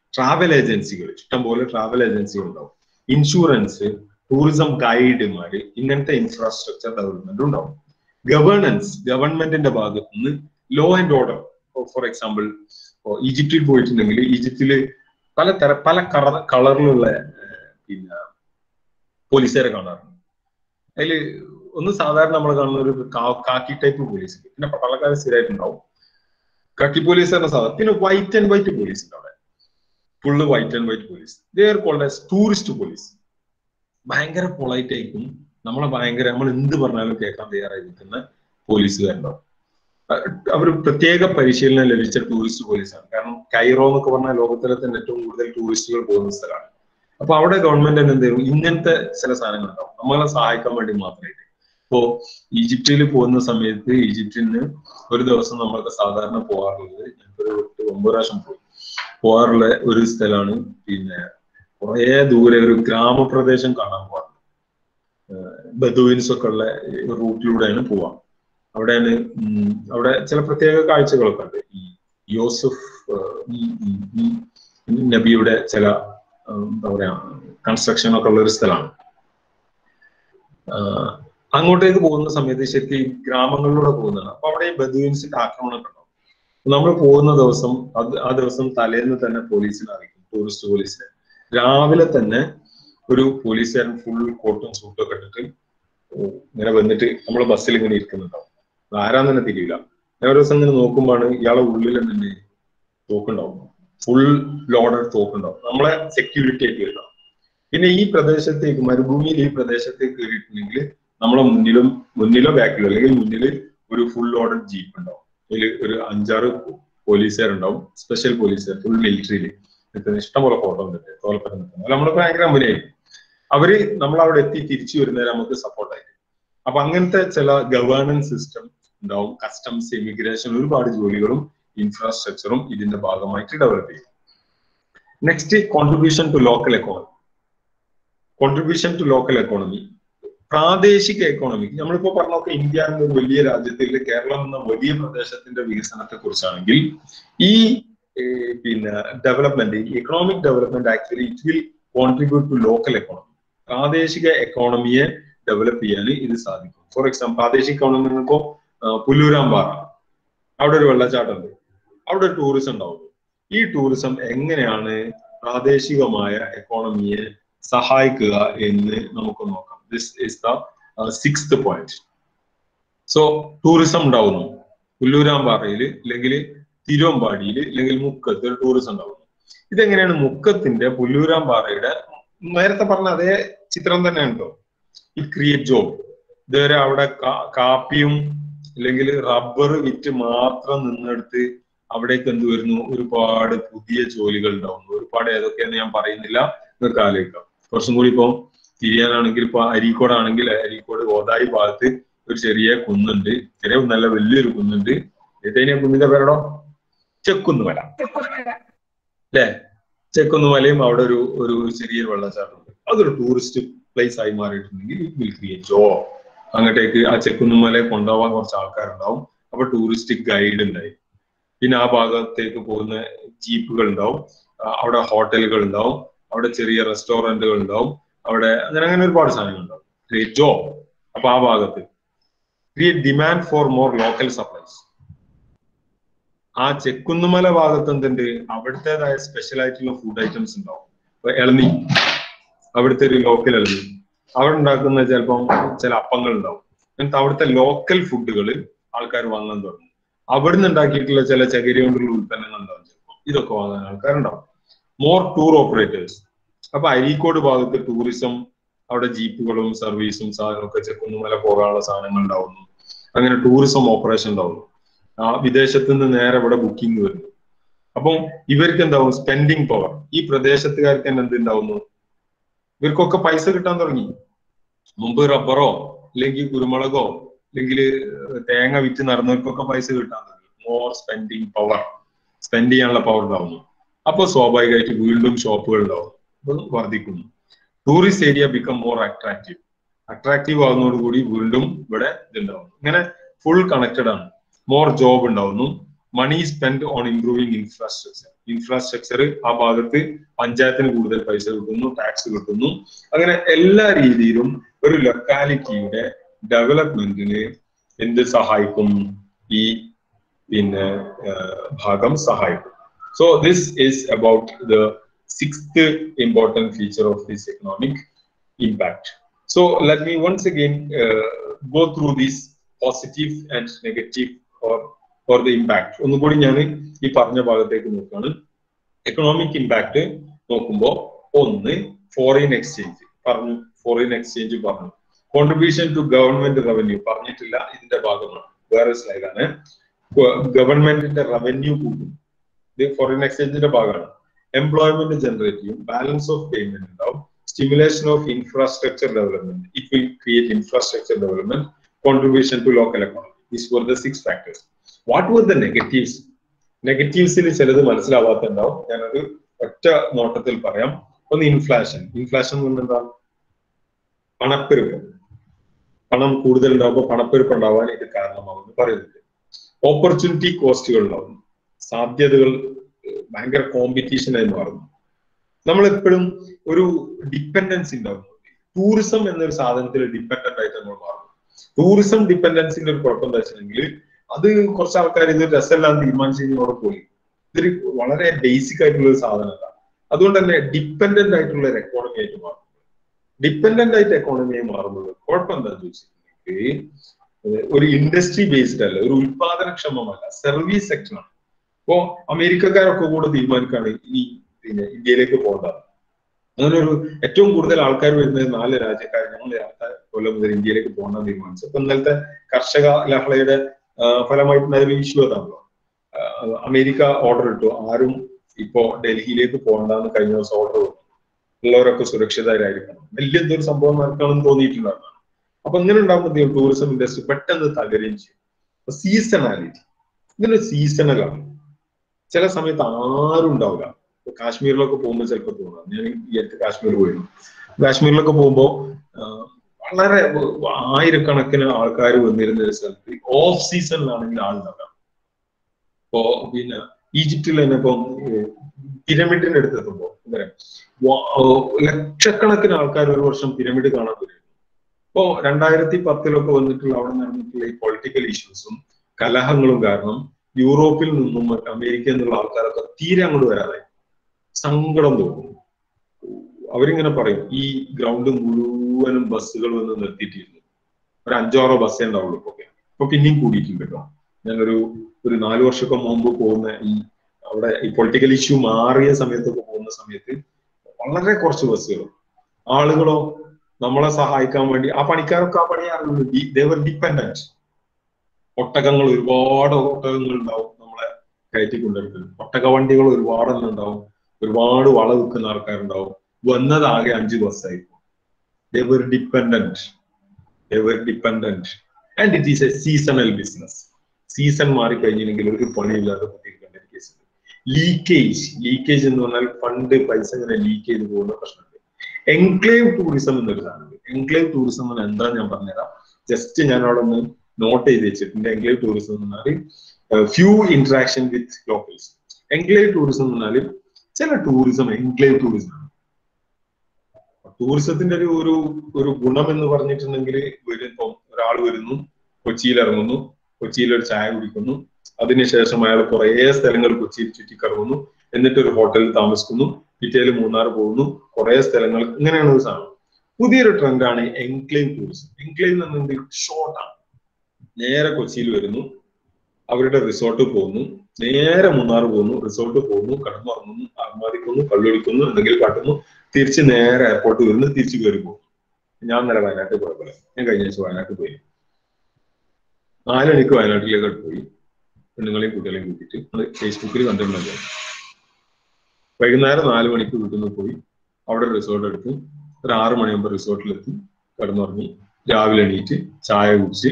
ട്രാവൽ ഏജൻസികൾ ഇഷ്ടംപോലെ ട്രാവൽ ഏജൻസികൾ ഉണ്ടാവും ഇൻഷുറൻസ് ടൂറിസം ഗൈഡുമാര് ഇങ്ങനത്തെ ഇൻഫ്രാസ്ട്രക്ചർ ഡെവലപ്മെന്റ് ഉണ്ടാവും ഗവേണൻസ് ഗവൺമെന്റിന്റെ ഭാഗത്ത് നിന്ന് law and order for example ഈജിപ്തിൽ പോയിട്ടുണ്ടെങ്കിൽ ഈജിപ്തില് പല തര പല കളർ കളറിലുള്ള പിന്നെ പോലീസുകാരെ കാണാറുണ്ട് അതിൽ ഒന്ന് സാധാരണ നമ്മൾ കാണുന്ന ഒരു കാ- കാക്കി ടൈപ്പ് പോലീസ് പിന്നെ പട്ടാളക്കാർ സ്ഥിരമായിട്ടുണ്ടാവും കാക്കി പോലീസ് എന്ന സാധനം പിന്നെ വൈറ്റ് ആൻഡ് വൈറ്റ് പോലീസ് ഉണ്ട് അവിടെ full white and white police they're called as tourist police ഭയങ്കര പൊളൈറ്റ് ആയിരിക്കും നമ്മളെ ഭയങ്കര നമ്മൾ എന്ത് പറഞ്ഞാലും കേൾക്കാൻ തയ്യാറായി നിൽക്കുന്ന പോലീസുകാരുണ്ടാവും അവർ പ്രത്യേക പരിശീലനം ലഭിച്ച ടൂറിസ്റ്റ് പോലീസാണ് കാരണം കൈറോ എന്നൊക്കെ പറഞ്ഞാൽ ലോകത്തിലെ തന്നെ ഏറ്റവും കൂടുതൽ ടൂറിസ്റ്റുകൾ പോകുന്ന സ്ഥലമാണ് അപ്പൊ അവിടെ ഗവൺമെന്റ് തന്നെ എന്ത് ചെയ്യും ഇങ്ങനത്തെ ചില സാധനങ്ങൾ ഉണ്ടാവും നമ്മളെ സഹായിക്കാൻ വേണ്ടി മാത്രമായിട്ട് ഇപ്പോ ഈജിപ്തിൽ പോകുന്ന സമയത്ത് ഈജിപ്തിൽ നിന്ന് ഒരു ദിവസം നമ്മളൊക്കെ സാധാരണ പോകാറുള്ളത് ഞങ്ങൾക്കൊരു എട്ട് ഒമ്പത് പ്രാവശ്യം പോയി പോകാറുള്ള ഒരു സ്ഥലമാണ് പിന്നെ കുറേ ദൂരെ ഒരു ഗ്രാമപ്രദേശം കാണാൻ പോകാറുണ്ട് ബദുവിൻസ് ഒക്കെ ഉള്ള റൂട്ടിലൂടെയാണ് പോവാ അവിടെയാണ് ഉം, അവിടെ ചില പ്രത്യേക കാഴ്ചകളൊക്കെ ഉണ്ട് ഈ യോസഫ് ഏഹ്, ഈ ഈ- ഈ നബിയുടെ ചില ഏഹ്, എന്താ പറയാ കൺസ്ട്രക്ഷൻ ഒക്കെ ഉള്ള ഒരു സ്ഥലമാണ് ആഹ്, അങ്ങോട്ടേക്ക് പോകുന്ന സമയത്ത് ശരിക്കും ഈ ഗ്രാമങ്ങളിലൂടെ പോകുന്നതാണ് അപ്പൊ അവിടെ ഈ ബദുവിൻസിന്റെ ആക്രമണമൊക്കെ ഉണ്ടാവും നമ്മൾ പോകുന്ന ദിവസം അത് ആ ദിവസം തലേന്ന് തന്നെ പോലീസിനെ അറിയിക്കും ടൂറിസ്റ്റ് പോലീസിനെ രാവിലെ തന്നെ ഒരു പോലീസുകാരൻ ഫുൾ കോട്ടും സൂട്ടും ഒക്കെ ഇട്ടിട്ട് ഇങ്ങനെ വന്നിട്ട് നമ്മൾ ബസ്സിൽ ഇങ്ങനെ ഇരിക്കുന്നുണ്ടാവും ആരാന്ന് തന്നെ തിരിയില്ല ഞാൻ ഒരു ദിവസം ഇങ്ങനെ നോക്കുമ്പോഴാണ് ഇയാളെ ഉള്ളിൽ തന്നെ തോക്കുണ്ടാവും ഫുൾ ലോഡഡ് തോക്കുണ്ടാവും നമ്മളെ സെക്യൂരിറ്റി ആയിട്ട് വരുന്നുണ്ടാവും പിന്നെ ഈ പ്രദേശത്തേക്ക് മരുഭൂമിയിൽ ഈ പ്രദേശത്തേക്ക് കയറിയിട്ടുണ്ടെങ്കിൽ നമ്മളെ മുന്നിലും മുന്നിലോ ബാക്കിലോ അല്ലെങ്കിൽ മുന്നിൽ ഒരു ഫുൾ ലോഡഡ് ജീപ്പ് ഉണ്ടാവും അതിൽ ഒരു അഞ്ചാറ് പോലീസുകാരുണ്ടാവും സ്പെഷ്യൽ പോലീസുകാർ ഫുൾ മിലിറ്ററിയിൽ നിൽക്കുന്ന ഇഷ്ടംപോലെ ഫോട്ടോ ഉണ്ട് തോൽപ്പരം നിൽക്കുന്നത് നമ്മൾ ഭയങ്കര കമ്പനിയായിരിക്കും അവര് നമ്മൾ അവിടെ എത്തി തിരിച്ചു വരുന്നവരെ നമുക്ക് സപ്പോർട്ടായിരിക്കും അപ്പൊ അങ്ങനത്തെ ചില ഗവേണൻസ് സിസ്റ്റം ഉണ്ടാവും കസ്റ്റംസ് ഇമിഗ്രേഷൻ ഒരുപാട് ജോലികളും ഇൻഫ്രാസ്ട്രക്ചറും ഇതിന്റെ ഭാഗമായിട്ട് ഡെവലപ്പ് ചെയ്യും next contribution to local economy contribution to local economy പ്രാദേശിക എക്കോണമി നമ്മളിപ്പോ പറഞ്ഞൊക്കെ ഇന്ത്യ എന്ന ഒരു വലിയ രാജ്യത്തിൽ കേരളം എന്ന വലിയ പ്രദേശത്തിന്റെ വികസനത്തെ കുറിച്ചാണെങ്കിൽ ഈ ഏർ, പിന്നെ development economic development actually it will contribute to local economy പ്രാദേശിക എക്കോണമിയെ ഡെവലപ്പ് ചെയ്യാൻ ഇത് സാധിക്കും ഫോർ എക്സാമ്പിൾ പ്രാദേശിക എക്കോണമി ഇപ്പോ പുല്ലൂരാമ്പാറ അവിടെ ഒരു വെള്ളച്ചാട്ടമുണ്ട് അവിടെ ഒരു ടൂറിസം ഉണ്ടാവും ഈ ടൂറിസം എങ്ങനെയാണ് പ്രാദേശികമായ എക്കോണമിയെ സഹായിക്കുക എന്ന് നമുക്ക് നോക്കാം this is the sixth point so tourism ഉണ്ടാവുന്നു പുല്ലൂരാമ്പാറയിൽ അല്ലെങ്കിൽ തിരുവമ്പാടിയിൽ അല്ലെങ്കിൽ മുക്കത്ത് ഒരു ടൂറിസം ഉണ്ടാവുന്നു ഇതെങ്ങനെയാണ് മുക്കത്തിന്റെ പുല്ലൂരാമ്പാറയുടെ നേരത്തെ പറഞ്ഞ അതേ ചിത്രം തന്നെ ഉണ്ടോ ഇറ്റ് ക്രിയേറ്റ് ജോബ് ഇതുവരെ അവിടെ കാ- കാപ്പിയും അല്ലെങ്കിൽ റബ്ബർ വിറ്റ് മാത്രം നിന്നെടുത്ത് അവിടേക്ക് എന്ത് വരുന്നു ഒരുപാട് പുതിയ ജോലികൾ ഉണ്ടാവുന്നു ഒരുപാട് ഏതൊക്കെയെന്ന് ഞാൻ പറയുന്നില്ല നിങ്ങൾക്ക് ആലോചിക്കാം കുറച്ചും കൂടി ഇപ്പം തിരിയാനാണെങ്കിൽ ഇപ്പൊ അരീക്കോടാണെങ്കിൽ അരീക്കോട് ഓതായി ഭാഗത്ത് ഒരു ചെറിയ കുന്നുണ്ട് ചെറിയ നല്ല വലിയൊരു കുന്നുണ്ട് ഏതേനെ കുന്നിന്റെ പേരടോ ചെക്കുന്നുമല അല്ലേ ചെക്കുന്നുമലയും അവിടെ ഒരു ഒരു ചെറിയൊരു വെള്ളച്ചാട്ടമുണ്ട് അതൊരു ടൂറിസ്റ്റ് പ്ലേസ് ആയി മാറിയിട്ടുണ്ടെങ്കിൽ ഇറ്റ് വിൽ ക്രിയേറ്റ് ജോബ് അങ്ങോട്ടേക്ക് ആ ചെക്കുന്നുമലയെ കൊണ്ടുപോകാൻ കുറച്ച് ആൾക്കാരുണ്ടാവും അപ്പൊ ടൂറിസ്റ്റ് ഗൈഡ് ഉണ്ടായി പിന്നെ ആ ഭാഗത്തേക്ക് പോകുന്ന ജീപ്പുകൾ ഉണ്ടാവും ആ, അവിടെ ഹോട്ടലുകൾ ഉണ്ടാവും അവിടെ ചെറിയ റെസ്റ്റോറന്റുകൾ ഉണ്ടാവും അവിടെ അങ്ങനെ അങ്ങനെ ഒരുപാട് സാധനങ്ങൾ ഉണ്ടാവും ക്രിയേറ്റ് ജോബ് അപ്പൊ ആ ഭാഗത്ത് create demand for more local supplies ആ ചെക്കുന്നുമല ഭാഗത്ത് എന്തുണ്ട് അവിടുത്തേതായ സ്പെഷ്യൽ ആയിട്ടുള്ള ഫുഡ് ഐറ്റംസ് ഉണ്ടാവും ഇപ്പൊ ഇളനീ അവിടുത്തെ ഒരു ലോക്കൽ ഇളനീ അവിടെ ഉണ്ടാക്കുന്ന ചിലപ്പം ചില അപ്പങ്ങൾ ഉണ്ടാവും എന്നിട്ട് അവിടുത്തെ ലോക്കൽ ഫുഡുകൾ ആൾക്കാർ വാങ്ങാൻ തുടങ്ങും അവിടുന്ന് ഉണ്ടാക്കിയിട്ടുള്ള ചില ചകിരി കൊണ്ടുള്ള ഉൽപ്പന്നങ്ങൾ ഉണ്ടാവും ചിലപ്പോൾ ഇതൊക്കെ വാങ്ങാൻ ആൾക്കാരുണ്ടാവും മോർ ടൂർ ഓപ്പറേറ്റേഴ്സ് അപ്പൊ അരീക്കോട് ഭാഗത്ത് ടൂറിസം അവിടെ ജീപ്പുകളും സർവീസും സാധനങ്ങളൊക്കെ ചെക്കുന്നുമല പോകാനുള്ള സാധനങ്ങൾ ഉണ്ടാവുന്നു അങ്ങനെ ടൂറിസം ഓപ്പറേഷൻ ഉണ്ടാവുന്നു ആ വിദേശത്ത് നിന്ന് നേരെ ഇവിടെ ബുക്കിംഗ് വരുന്നു അപ്പം ഇവർക്ക് എന്താവും സ്പെൻഡിങ് പവർ ഈ പ്രദേശത്തുകാർക്ക് തന്നെ എന്തുണ്ടാവുന്നു ഇവർക്കൊക്കെ പൈസ കിട്ടാൻ തുടങ്ങി മുമ്പ് റബ്ബറോ അല്ലെങ്കിൽ കുരുമുളകോ അല്ലെങ്കിൽ തേങ്ങ വിറ്റ് നടന്നവർക്കൊക്കെ പൈസ കിട്ടാൻ തുടങ്ങി മോർ സ്പെൻഡിങ് പവർ സ്പെൻഡ് ചെയ്യാനുള്ള പവർ ഉണ്ടാവുന്നു അപ്പൊ സ്വാഭാവികമായിട്ട് വീണ്ടും ഷോപ്പുകൾ ഉണ്ടാവും അപ്പൊ വർദ്ധിക്കുന്നു tourist area become more attractive attractive ആകുന്നതോടുകൂടി വീണ്ടും ഇവിടെ ഇതുണ്ടാവുന്നു ഇങ്ങനെ ഫുൾ കണക്റ്റഡ് ആണ് മോർ ജോബ് ഉണ്ടാവുന്നു money spend on improving infrastructure infrastructure ആ ഭാഗത്ത് പഞ്ചായത്തിന് കൂടുതൽ പൈസ കിട്ടുന്നു ടാക്സ് കിട്ടുന്നു അങ്ങനെ എല്ലാ രീതിയിലും ഒരു ലൊക്കാലിറ്റിയുടെ ഡെവലപ്മെന്റിന് എന്ത് സഹായിക്കും ഈ പിന്നെ ഭാഗം സഹായിക്കും so this is about the sixth important feature of this economic impact so let me once again go through these positive and negative or or the impact ഒന്നുകൂടി ഞാൻ ഈ പറഞ്ഞ ഭാഗത്തേക്ക് നോക്കുകയാണ് എക്കണോമിക് ഇമ്പാക്ട് നോക്കുമ്പോൾ ഒന്ന് ഫോറിൻ എക്സ്ചേഞ്ച് പറഞ്ഞു ഫോറിൻ എക്സ്ചേഞ്ച് പറഞ്ഞു കോൺട്രിബ്യൂഷൻ ടു ഗവൺമെന്റ് റവന്യൂ പറഞ്ഞിട്ടില്ല ഇതിന്റെ ഭാഗമാണ് വേറെ സ്ലൈഡാണ് ഗവൺമെന്റിന്റെ റവന്യൂ കൂടും ഇത് ഫോറിൻ എക്സ്ചേഞ്ചിന്റെ ഭാഗമാണ് എംപ്ലോയ്മെന്റ് ജനറേറ്റ് ചെയ്യും ബാലൻസ് ഓഫ് പേയ്മെന്റ് ഉണ്ടാവും stimulation of infrastructure development it will create infrastructure development contribution to local economy these were the six factors what were the negatives നെഗറ്റീവ്സിൽ ചിലത് മനസ്സിലാവാത്തുണ്ടാവും ഞാനത് ഒറ്റ നോട്ടത്തിൽ പറയാം ഒന്ന് ഇൻഫ്ലാഷൻ ഇൻഫ്ലാഷൻ എന്ന് പറഞ്ഞാൽ എന്താ പണപ്പെരുപ്പം പണം കൂടുതൽ ഉണ്ടാകുമ്പോൾ പണപ്പെരുപ്പം ഉണ്ടാവാൻ ഇത് കാരണമാകുമെന്ന് പറയുന്നുണ്ട് ഓപ്പർച്യൂണിറ്റി കോസ്റ്റുകൾ ഉണ്ടാവും സാധ്യതകൾ ഭയങ്കര കോമ്പറ്റീഷൻ ആയി മാറുന്നു നമ്മൾ എപ്പോഴും ഒരു ഡിപ്പെൻഡൻസി ഉണ്ടാവും ടൂറിസം എന്നൊരു സാധനത്തിൽ ഡിപ്പെൻഡന്റ് ആയിട്ട് നമ്മൾ മാറും ടൂറിസം ഡിപ്പെൻഡൻസിന്റെ ഒരു കുഴപ്പം എന്താ വെച്ചിട്ടുണ്ടെങ്കിൽ അത് കുറച്ച് ആൾക്കാർ ഇത് രസമെല്ലാം തീരുമാനിച്ചതിനോട് പോയി ഇതൊരു വളരെ ബേസിക് ആയിട്ടുള്ള ഒരു സാധനമല്ല അതുകൊണ്ട് തന്നെ ഡിപ്പെൻഡന്റ് ആയിട്ടുള്ള ഒരു എക്കോണമി ആയിട്ട് മാറും ഡിപ്പെൻഡന്റ് ആയിട്ട് എക്കോണമിയായി മാറുന്നത് കുഴപ്പം എന്താണെന്ന് ചോദിച്ചിട്ടുണ്ടെങ്കിൽ ഒരു ഇൻഡസ്ട്രി ബേസ്ഡ് അല്ല ഒരു ഉത്പാദനക്ഷമമല്ല സർവീസ് സെക്ടറാണ് ഇപ്പോ അമേരിക്കക്കാരൊക്കെ കൂടെ തീരുമാനിക്കുകയാണ് ഈ പിന്നെ ഇന്ത്യയിലേക്ക് പോകേണ്ടത് അങ്ങനെ ഒരു ഏറ്റവും കൂടുതൽ ആൾക്കാർ വരുന്നത് നാല് രാജ്യക്കാർ ഞങ്ങൾ അടുത്ത കൊല്ലം മുതൽ ഇന്ത്യയിലേക്ക് പോകണം തീരുമാനിച്ചു അപ്പൊ ഇന്നലത്തെ കർഷക ലഹളയുടെ ഫലമായിട്ടുണ്ടായ ഇഷ്യൂ അതാണല്ലോ അമേരിക്ക ഓർഡർ ഇട്ടു ആരും ഇപ്പോ ഡൽഹിയിലേക്ക് പോകണ്ടെന്ന് കഴിഞ്ഞ ദിവസം ഓർഡർ വന്നു ഉള്ളവരൊക്കെ സുരക്ഷിതരായിരിക്കണം വലിയ എന്തൊരു സംഭവം നടക്കണമെന്ന് തോന്നിയിട്ടുണ്ടായിരുന്നു അപ്പൊ ഇങ്ങനെ ഉണ്ടാകുമ്പോൾ ടൂറിസം ഇൻഡസ്ട്രി പെട്ടെന്ന് തകരുകയും ചെയ്യും സീസണാലിറ്റി ഇങ്ങനെ സീസണലാണ് ചില സമയത്ത് ആരും ഉണ്ടാവില്ല കാശ്മീരിലൊക്കെ പോകുമ്പോൾ ചിലപ്പോൾ തോന്നാം ഞാൻ ഈ അടുത്ത് കാശ്മീർ പോയിരുന്നു കാശ്മീരിലൊക്കെ പോകുമ്പോൾ വളരെ ആയിരക്കണക്കിന് ആൾക്കാർ വന്നിരുന്ന ഒരു സ്ഥലത്ത് ഓഫ് സീസണിലാണെങ്കിൽ ആളുണ്ടാകാം ഇപ്പോ പിന്നെ ഈജിപ്തിൽ തന്നെ ഇപ്പം പിരമിഡിന്റെ അടുത്ത് എത്തുമ്പോ ലക്ഷക്കണക്കിന് ആൾക്കാർ ഒരു വർഷം പിരമിഡ് കാണാൻ വരും ഇപ്പോ രണ്ടായിരത്തി പത്തിലൊക്കെ വന്നിട്ടുള്ള അവിടെ നടന്നിട്ടുള്ള ഈ പൊളിറ്റിക്കൽ ഇഷ്യൂസും കലഹങ്ങളും കാരണം യൂറോപ്പിൽ നിന്നും മറ്റ് അമേരിക്കയിൽ നിന്നുള്ള ആൾക്കാരൊക്കെ തീരെ അങ്ങോട്ട് വരാതെ സങ്കടം തോന്നും അവരിങ്ങനെ പറയും ഈ ഗ്രൗണ്ട് മുഴുവനും ബസ്സുകൾ വന്ന് നിർത്തിയിട്ടിരുന്നു ഒരു അഞ്ചാറോ ബസ്സേ ഉണ്ടാവുള്ളൂ ഇപ്പൊ ഇപ്പൊ പിന്നെയും കൂടിയിട്ടുണ്ട് കേട്ടോ ഞാനൊരു ഒരു നാല് വർഷമൊക്കെ മുമ്പ് പോകുന്ന ഈ അവിടെ ഈ പൊളിറ്റിക്കൽ ഇഷ്യൂ മാറിയ സമയത്തൊക്കെ പോകുന്ന സമയത്ത് വളരെ കുറച്ച് ബസ്സുകൾ ആളുകളോ നമ്മളെ സഹായിക്കാൻ വേണ്ടി ആ പണിക്കാരൊക്കെ ആ പണിയാറുണ്ട് ദേവർ ഡിപ്പെൻഡന്റ് ഒട്ടകങ്ങൾ ഒരുപാട് ഒട്ടകങ്ങൾ ഉണ്ടാവും നമ്മളെ കയറ്റിക്കൊണ്ടിരിക്കുന്നത് ഒട്ടക വണ്ടികൾ ഒരുപാടെണ്ണം ഉണ്ടാവും ഒരുപാട് വള വിൽക്കുന്ന ആൾക്കാരുണ്ടാവും വന്നതാകെ അഞ്ച് ബസ്സായിരിക്കും they're dependent they're dependent and it is a seasonal business season മാറിക്കഴിഞ്ഞില്ലെങ്കിൽ ഒരു പണിയില്ലാതെ കുത്തിയിരിക്കേണ്ട ഒരു കേസ് ലീക്കേജ് ലീക്കേജ് എന്ന് പറഞ്ഞാൽ ഫണ്ട് പൈസ ഇങ്ങനെ ലീക്ക് ചെയ്ത് പോകുന്ന പ്രശ്നമുണ്ട് എൻക്ലേവ് ടൂറിസം എന്നൊരു സാധനമുണ്ട് എൻക്ലേവ് ടൂറിസം എന്ന് പറഞ്ഞാൽ എന്താ ഞാൻ പറഞ്ഞുതരാം ജസ്റ്റ് ഞാൻ അവിടെ ഒന്ന് നോട്ട് ചെയ്ത് വെച്ചിട്ടുണ്ട് എൻക്ലേവ് ടൂറിസം എന്ന് പറഞ്ഞാൽ few interaction with locals enclave tourism എന്ന് പറഞ്ഞാൽ ചില ടൂറിസം എൻക്ലേവ് ടൂറിസം ആണ് ടൂറിസത്തിന്റെ ഒരു ഒരു ഒരു ഗുണം എന്ന് പറഞ്ഞിട്ടുണ്ടെങ്കിൽ ഇപ്പം ഒരാൾ വരുന്നു കൊച്ചിയിൽ ഇറങ്ങുന്നു കൊച്ചിയിൽ ഒരു ചായ കുടിക്കുന്നു അതിനുശേഷം അയാൾ കുറേ സ്ഥലങ്ങൾ കൊച്ചിയിൽ ചുറ്റിക്കറങ്ങുന്നു എന്നിട്ട് ഒരു ഹോട്ടലിൽ താമസിക്കുന്നു പിറ്റേല് മൂന്നാർ പോകുന്നു കുറേ സ്ഥലങ്ങൾ ഇങ്ങനെയാണ് ഒരു സാധനം പുതിയൊരു ട്രെൻഡാണ് എൻക്ലേവ് ടൂറിസം എൻക്ലേവ് എന്ന് പറഞ്ഞാൽ ഷോർട്ടാണ് നേരെ കൊച്ചിയിൽ വരുന്നു അവരുടെ റിസോർട്ട് പോകുന്നു നേരെ മൂന്നാർ പോകുന്നു റിസോർട്ട് പോകുന്നു കടന്നുറങ്ങുന്നു ആർമാദിക്കുന്നു കള്ളുടിക്കുന്നു എന്തെങ്കിലും കാട്ടുന്നു തിരിച്ച് നേരെ എയർപോർട്ട് വരുന്നു തിരിച്ചു കയറി പോകുന്നു ഞാൻ നേരെ വയനാട്ടിൽ പോയ പോലെ ഞാൻ കഴിഞ്ഞ ആഴ്ച വയനാട്ടിൽ പോയി നാലണിക്ക് വയനാട്ടിലേക്ക് പോയി പെണ്ണുങ്ങളെയും കുട്ടികളെയും കൂട്ടിയിട്ട് അത് ഫേസ്ബുക്കിൽ കണ്ടിട്ടുണ്ടല്ലോ വൈകുന്നേരം നാല് മണിക്ക് വീട്ടിൽ നിന്ന് പോയി അവിടെ റിസോർട്ട് എടുത്ത് ഒരു ആറ് മണിയാകുമ്പോൾ റിസോർട്ടിലെത്തി കിടന്നുറങ്ങി രാവിലെ എണീറ്റ് ചായ കുടിച്ച്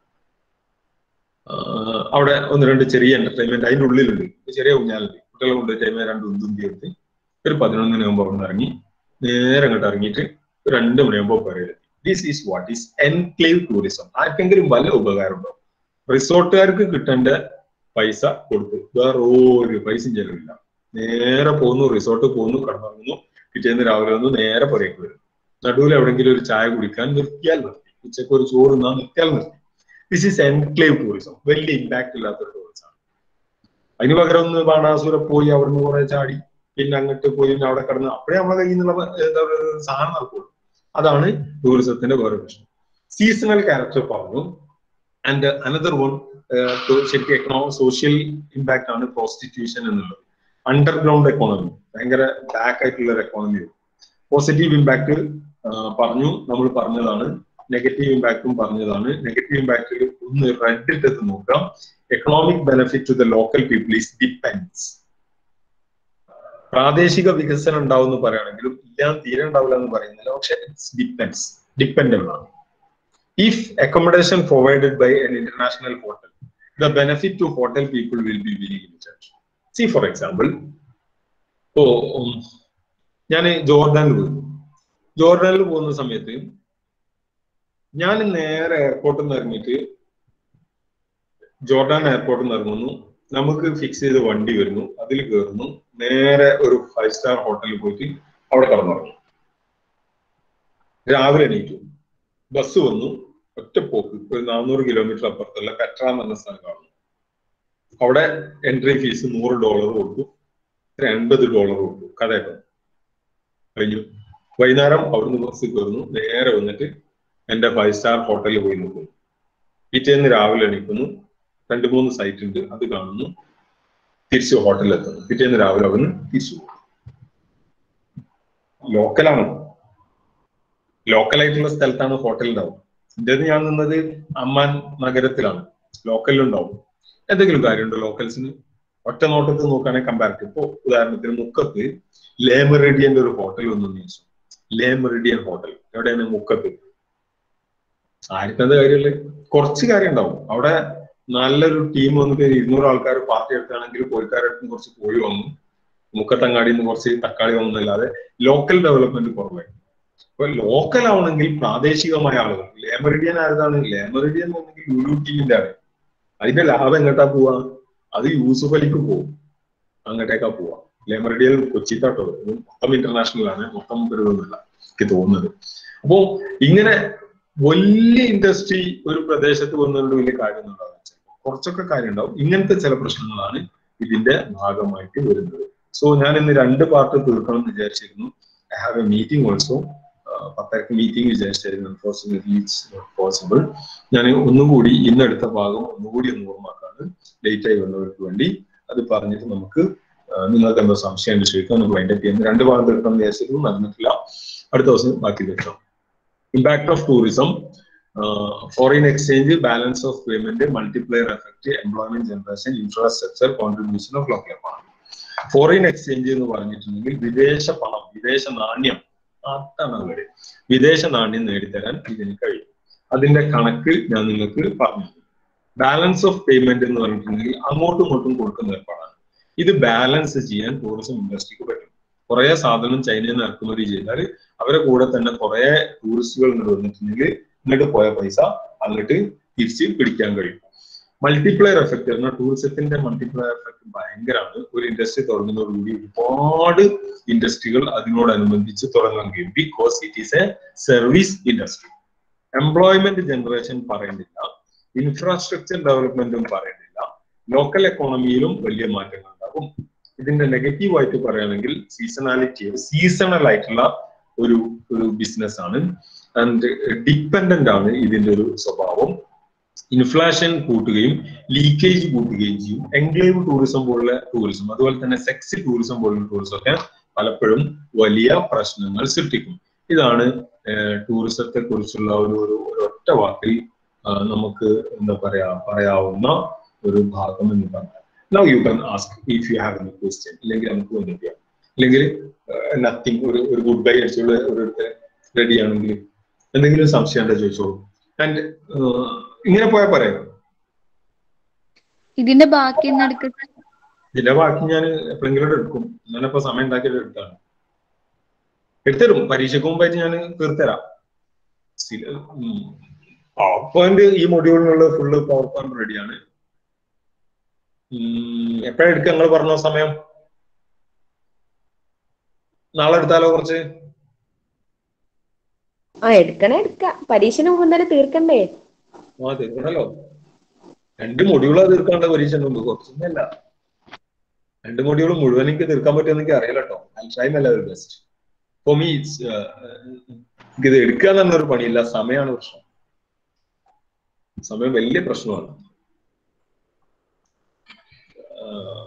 അവിടെ ഒന്ന് രണ്ട് ചെറിയ എന്റർടൈൻമെന്റ് അതിന്റെ ഉള്ളിലുണ്ട് ചെറിയ ഊഞ്ഞാലുണ്ട് കുട്ടികളെ കൊണ്ട് ടൈം രണ്ട് ഉന്തുന്തി എടുത്ത് ഒരു പതിനൊന്നിനാകുമ്പോൾ അവിടെ നിന്ന് ഇറങ്ങി നേരെ അങ്ങോട്ട് ഇറങ്ങിയിട്ട് രണ്ട് മണിയാകുമ്പോൾ പറയുന്നത് this is what is enclave tourism ആർക്കെങ്കിലും വല്ല ഉപകാരമുണ്ടോ റിസോർട്ടുകാർക്ക് കിട്ടേണ്ട പൈസ കൊടുത്തു വേറെ ഒരു പൈസയും ചെലവില്ല നേരെ പോകുന്നു റിസോർട്ട് പോകുന്നു കടന്നിറങ്ങുന്നു പിറ്റേന്ന് രാവിലെ വന്നു നേരെ പുറത്തേക്ക് വരും നടുവിൽ എവിടെയെങ്കിലും ഒരു ചായ കുടിക്കാൻ നിർത്തിയാൽ നിർത്തി ഉച്ചക്ക് ഒരു ചോറ് തിന്നാൻ നിർത്തിയാൽ നിർത്തി ദിസ് ഈസ് എൻക്ലേവ് ടൂറിസം വലിയ ഇമ്പാക്ട് ഇല്ലാത്ത ടൂറിസം അതിന് പകരം ഒന്ന് ബാണാസുര പോയി അവിടുന്ന് കുറെ ചാടി പിന്നെ അങ്ങോട്ട് പോയി പിന്നെ അവിടെ കിടന്ന് അപ്പോഴേ നമ്മളെ കയ്യിൽ നിന്നുള്ള എന്താ പറയുക സാധനം നടക്കുള്ളൂ അതാണ് ടൂറിസത്തിന്റെ വേറെ പ്രശ്നം സീസണൽ ക്യാരക്ടർ പറഞ്ഞു ആൻഡ് അനദർ വൺ ശരിക്കും എക്കണോ സോഷ്യൽ ഇമ്പാക്ട് ആണ് പ്രോസ്റ്റിറ്റ്യൂഷൻ എന്നുള്ളത് അണ്ടർഗ്രൗണ്ട് എക്കോണമി ഭയങ്കര ബാക്ക് ആയിട്ടുള്ള ഒരു എക്കോണമി പോസിറ്റീവ് ഇമ്പാക്ട് പറഞ്ഞു നമ്മൾ പറഞ്ഞതാണ് നെഗറ്റീവ് ഇമ്പാക്റ്റും പറഞ്ഞതാണ് നെഗറ്റീവ് ഇമ്പാക്റ്റിൽ ഒന്ന് റെഡ് ഇട്ടത് നോക്കാം economic benefit to the local people is depends പ്രാദേശിക വികസനം ഉണ്ടാവും എന്ന് പറയുകയാണെങ്കിലും ഇല്ലാൻ തീരെ ഉണ്ടാവില്ല എന്ന് പറയുന്നില്ല പക്ഷെ ഇറ്റ്സ് ഡിപ്പെൻസ് ഡിപ്പെൻഡബിൾ ആണ് if accommodation provided by an international hotel the benefit to hotel people will be very limited see for example oh ഞാൻ ജോർഡാനിൽ പോയി ജോർഡാനിൽ പോകുന്ന സമയത്ത് ഞാൻ നേരെ എയർപോർട്ടിൽ നിന്ന് ഇറങ്ങിയിട്ട് ജോർഡാൻ എയർപോർട്ടിൽ നിന്ന് ഇറങ്ങുന്നു നമുക്ക് ഫിക്സ് ചെയ്ത വണ്ടി വരുന്നു അതിൽ കയറുന്നു നേരെ ഒരു ഫൈവ് സ്റ്റാർ ഹോട്ടലിൽ പോയിട്ട് അവിടെ കടന്നിറങ്ങും രാവിലെ എണീറ്റു ബസ് വന്നു ഒറ്റ പോക്ക് ഒരു നാനൂറ് കിലോമീറ്റർ അപ്പുറത്തുള്ള പെട്രാം എന്ന സ്ഥലം കാണുന്നു അവിടെ എൻട്രി ഫീസ് നൂറ് ഡോളർ കൊടുത്തു ഒരു എൺപത് ഡോളർ കൊടുത്തു കഥയൊക്കെ കഴിഞ്ഞു വൈകുന്നേരം അവിടുന്ന് ബസ് കയറുന്നു നേരെ വന്നിട്ട് എന്റെ ഫൈവ് സ്റ്റാർ ഹോട്ടലിൽ പോയി നിൽക്കുന്നു പിറ്റേന്ന് രാവിലെ എണീക്കുന്നു രണ്ട് മൂന്ന് സൈറ്റ് ഉണ്ട് അത് കാണുന്നു തിരിച്ച് ഹോട്ടലിൽ എത്തുന്നു പിറ്റേന്ന് രാവിലെ അവിടുന്ന് തിരിച്ചു പോകും ലോക്കലാണ് ലോക്കലായിട്ടുള്ള സ്ഥലത്താണ് ഹോട്ടൽ ഉണ്ടാവും ഇന്ത്യയിൽ ഞാൻ നിന്നത് അമ്മാൻ നഗരത്തിലാണ് ലോക്കലിലുണ്ടാവും എന്തെങ്കിലും കാര്യമുണ്ടോ ലോക്കൽസിന് ഒറ്റ നോട്ടത്തിൽ നോക്കുകയാണെങ്കിൽ കമ്പാരിറ്റീവ് ഇപ്പോ ഉദാഹരണത്തിന് മുക്കത്ത് ലേ മെറിഡിയന്റെ ഒരു ഹോട്ടൽ വന്നു ചോദിച്ചു ലേ മെറിഡിയൻ ഹോട്ടൽ എവിടെയാണ് മുക്കത്ത് ആർക്കത് കാര്യമല്ലേ കുറച്ച് കാര്യം ഉണ്ടാവും അവിടെ നല്ലൊരു ടീം വന്നിട്ട് ഇരുന്നൂറ് ആൾക്കാർ പാർട്ടി എടുത്താണെങ്കിൽ കോഴിക്കാരടുത്ത് കുറച്ച് കോഴി വന്നു മുക്കത്തങ്ങാടിയിൽ നിന്ന് കുറച്ച് തക്കാളി വന്നല്ലാതെ ലോക്കൽ ഡെവലപ്മെന്റ് കുറവായി അപ്പൊ ലോക്കൽ ആവണമെങ്കിൽ പ്രാദേശികമായ ആളുകൾ ലേമറിഡിയൻ ആരതാണ് ലേമറിഡിയൻ എന്നെങ്കിൽ ലുലു ടീമിന്റെ ആണ് അതിന്റെ ലാഭം എങ്ങോട്ടാ പോവാ അത് യൂസുഫ് അലിക്ക് പോകും അങ്ങോട്ടേക്കാ പോവാ ലേമറിഡിയൻ കൊച്ചിത്താട്ടോ ഇത് മൊത്തം ഇന്റർനാഷണൽ ആണ് മൊത്തം വരുമെന്നല്ല എനിക്ക് തോന്നുന്നത് അപ്പോ ഇങ്ങനെ വലിയ ഇൻഡസ്ട്രി ഒരു പ്രദേശത്ത് വന്നുകൊണ്ട് വലിയ കാര്യം ഉണ്ടാവും കുറച്ചൊക്കെ കാര്യം ഉണ്ടാവും ഇങ്ങനത്തെ ചില പ്രശ്നങ്ങളാണ് ഇതിന്റെ ഭാഗമായിട്ട് വരുന്നത് സോ ഞാൻ ഇന്ന് രണ്ട് പാർട്ട് തീർക്കണം എന്ന് വിചാരിച്ചിരുന്നു I have a meeting also പത്തരക്ക് മീറ്റിംഗ് വിചാരിച്ചായിരുന്നു അൺഫോർച്ചുനേറ്റ്ലി ഇറ്റ്സ് നോട്ട് പോസിബിൾ ഞാൻ ഒന്നുകൂടി ഇന്നെടുത്ത ഭാഗം ഒന്നുകൂടി ഒന്ന് ഓർമ്മാക്കാണ് ലേറ്റ് ആയി വന്നവർക്ക് വേണ്ടി അത് പറഞ്ഞിട്ട് നമുക്ക് നിങ്ങൾക്ക് എന്തോ സംശയം ചോദിക്കാം നമുക്ക് വൈൻഡപ്പ് ചെയ്യുന്നു രണ്ട് ഭാഗം തീർക്കണം എന്ന് വിചാരിച്ചിരുന്നു നടന്നിട്ടില്ല അടുത്ത ദിവസം ബാക്കി തീർക്കാം impact of tourism foreign exchange balance of payment multiplier effect employment generation infrastructure contribution of local economy foreign exchange എന്ന് പറഞ്ഞിട്ടുണ്ടെങ്കിൽ വിദേശ പണം വിദേശ നാണ്യം അതാണ് അവര് വിദേശ നാണ്യം നേടിത്തരാൻ ഇതിന് കഴിയും അതിന്റെ കണക്ക് ഞാൻ നിങ്ങൾക്ക് പറഞ്ഞു ബാലൻസ് ഓഫ് പേയ്മെന്റ് എന്ന് പറഞ്ഞിട്ടുണ്ടെങ്കിൽ അങ്ങോട്ടും ഇങ്ങോട്ടും കൊടുക്കുന്ന ഏർപ്പാടാണ് ഇത് ബാലൻസ് ചെയ്യാൻ ടൂറിസം ഇൻഡസ്ട്രിക്ക് പറ്റും കുറെ സാധനം ചൈനയിൽ നിന്ന് ഇറക്കുമതി ചെയ്താൽ അവരെ കൂടെ തന്നെ കുറെ ടൂറിസ്റ്റുകൾ ഇങ്ങോട്ട് വന്നിട്ടുണ്ടെങ്കിൽ ഇങ്ങോട്ട് പോയ പൈസ അങ്ങോട്ട് തിരിച്ച് പിടിക്കാൻ കഴിയും മൾട്ടിപ്ലയർ എഫക്ട് പറഞ്ഞാൽ ടൂറിസത്തിന്റെ മൾട്ടിപ്ലയർ എഫക്ട് ഭയങ്കരമാണ് ഒരു ഇൻഡസ്ട്രി തുടങ്ങുന്നതോടുകൂടി ഒരുപാട് ഇൻഡസ്ട്രികൾ അതിനോടനുബന്ധിച്ച് തുടങ്ങാൻ കഴിയും because it is a service industry employment generation പറയേണ്ടില്ല ഇൻഫ്രാസ്ട്രക്ചർ ഡെവലപ്മെന്റും പറയേണ്ടില്ല ലോക്കൽ എക്കോണമിയിലും വലിയ മാറ്റങ്ങൾ ഉണ്ടാകും ഇതിന്റെ നെഗറ്റീവ് ആയിട്ട് പറയുകയാണെങ്കിൽ സീസണാലിറ്റി സീസണൽ ആയിട്ടുള്ള ഒരു ഒരു ബിസിനസ് ആണ് ആൻഡ് ഡിപ്പെൻഡന്റ് ആണ് ഇതിന്റെ ഒരു സ്വഭാവം ഇൻഫ്ലേഷൻ കൂട്ടുകയും ലീക്കേജ് കൂട്ടുകയും ചെയ്യും എൻക്ലേവ് ടൂറിസം പോലുള്ള ടൂറിസം അതുപോലെ തന്നെ സെക്സ് ടൂറിസം പോലുള്ള ടൂറിസം ഒക്കെ പലപ്പോഴും വലിയ പ്രശ്നങ്ങൾ സൃഷ്ടിക്കും ഇതാണ് ടൂറിസത്തെ കുറിച്ചുള്ള ഒരു ഒരു ഒറ്റ വാക്കിൽ നമുക്ക് എന്താ പറയാ പറയാവുന്ന ഒരു ഭാഗം എന്ന് പറഞ്ഞാൽ now you can ask if you have any question ഇല്ലെങ്കിൽ നമുക്ക് വന്നിട്ട് ചെയ്യാം അല്ലെങ്കിൽ നത്തിങ് ഒരു ഒരു ഗുഡ് ബൈ അടിച്ചുള്ള ഒരു റെഡി ആണെങ്കിൽ എന്തെങ്കിലും സംശയം ഉണ്ടോ ചോദിച്ചോളൂ ആൻഡ് ഇങ്ങനെ പോയാൽ പറയാം ഇതിന്റെ ബാക്കി നടക്ക ഇതിന്റെ ബാക്കി ഞാൻ എപ്പോഴെങ്കിലും എടുക്കും ഞാനിപ്പോ സമയം ഉണ്ടാക്കിയത് എടുത്താണ് എടുത്തരും പരീക്ഷയ്ക്ക് മുമ്പായിട്ട് ഞാൻ തീർത്തരാം പവർ പോയിന്റ് ഈ മൊഡ്യൂളിനുള്ള ഫുള്ള് പവർ പോയിന്റ് റെഡിയാണ് എപ്പോഴാ എടുക്കുക നിങ്ങൾ പറഞ്ഞ സമയം നാളെ എടുത്താലോ കുറച്ച് ആ എടുക്കണേ എടുക്ക പരീക്ഷന് മുമ്പ് തന്നെ തീർക്കണ്ടേ ആ തീർക്കണല്ലോ രണ്ട് മൊഡ്യൂളാ തീർക്കാണ്ട് പരീക്ഷ മുമ്പ് കുറച്ചൊന്നുമല്ല രണ്ട് മൊഡ്യൂൾ മുഴുവൻ എനിക്ക് തീർക്കാൻ പറ്റുമെന്ന് എനിക്ക് അറിയില്ല കേട്ടോ ടൈം അല്ല ഒരു ബെസ്റ്റ് ഫോർ മീ ഇത് എടുക്കുക എന്ന് പറഞ്ഞൊരു പണിയില്ല സമയമാണ് പ്രശ്നം സമയം വലിയ പ്രശ്നമാണ് ആഹ്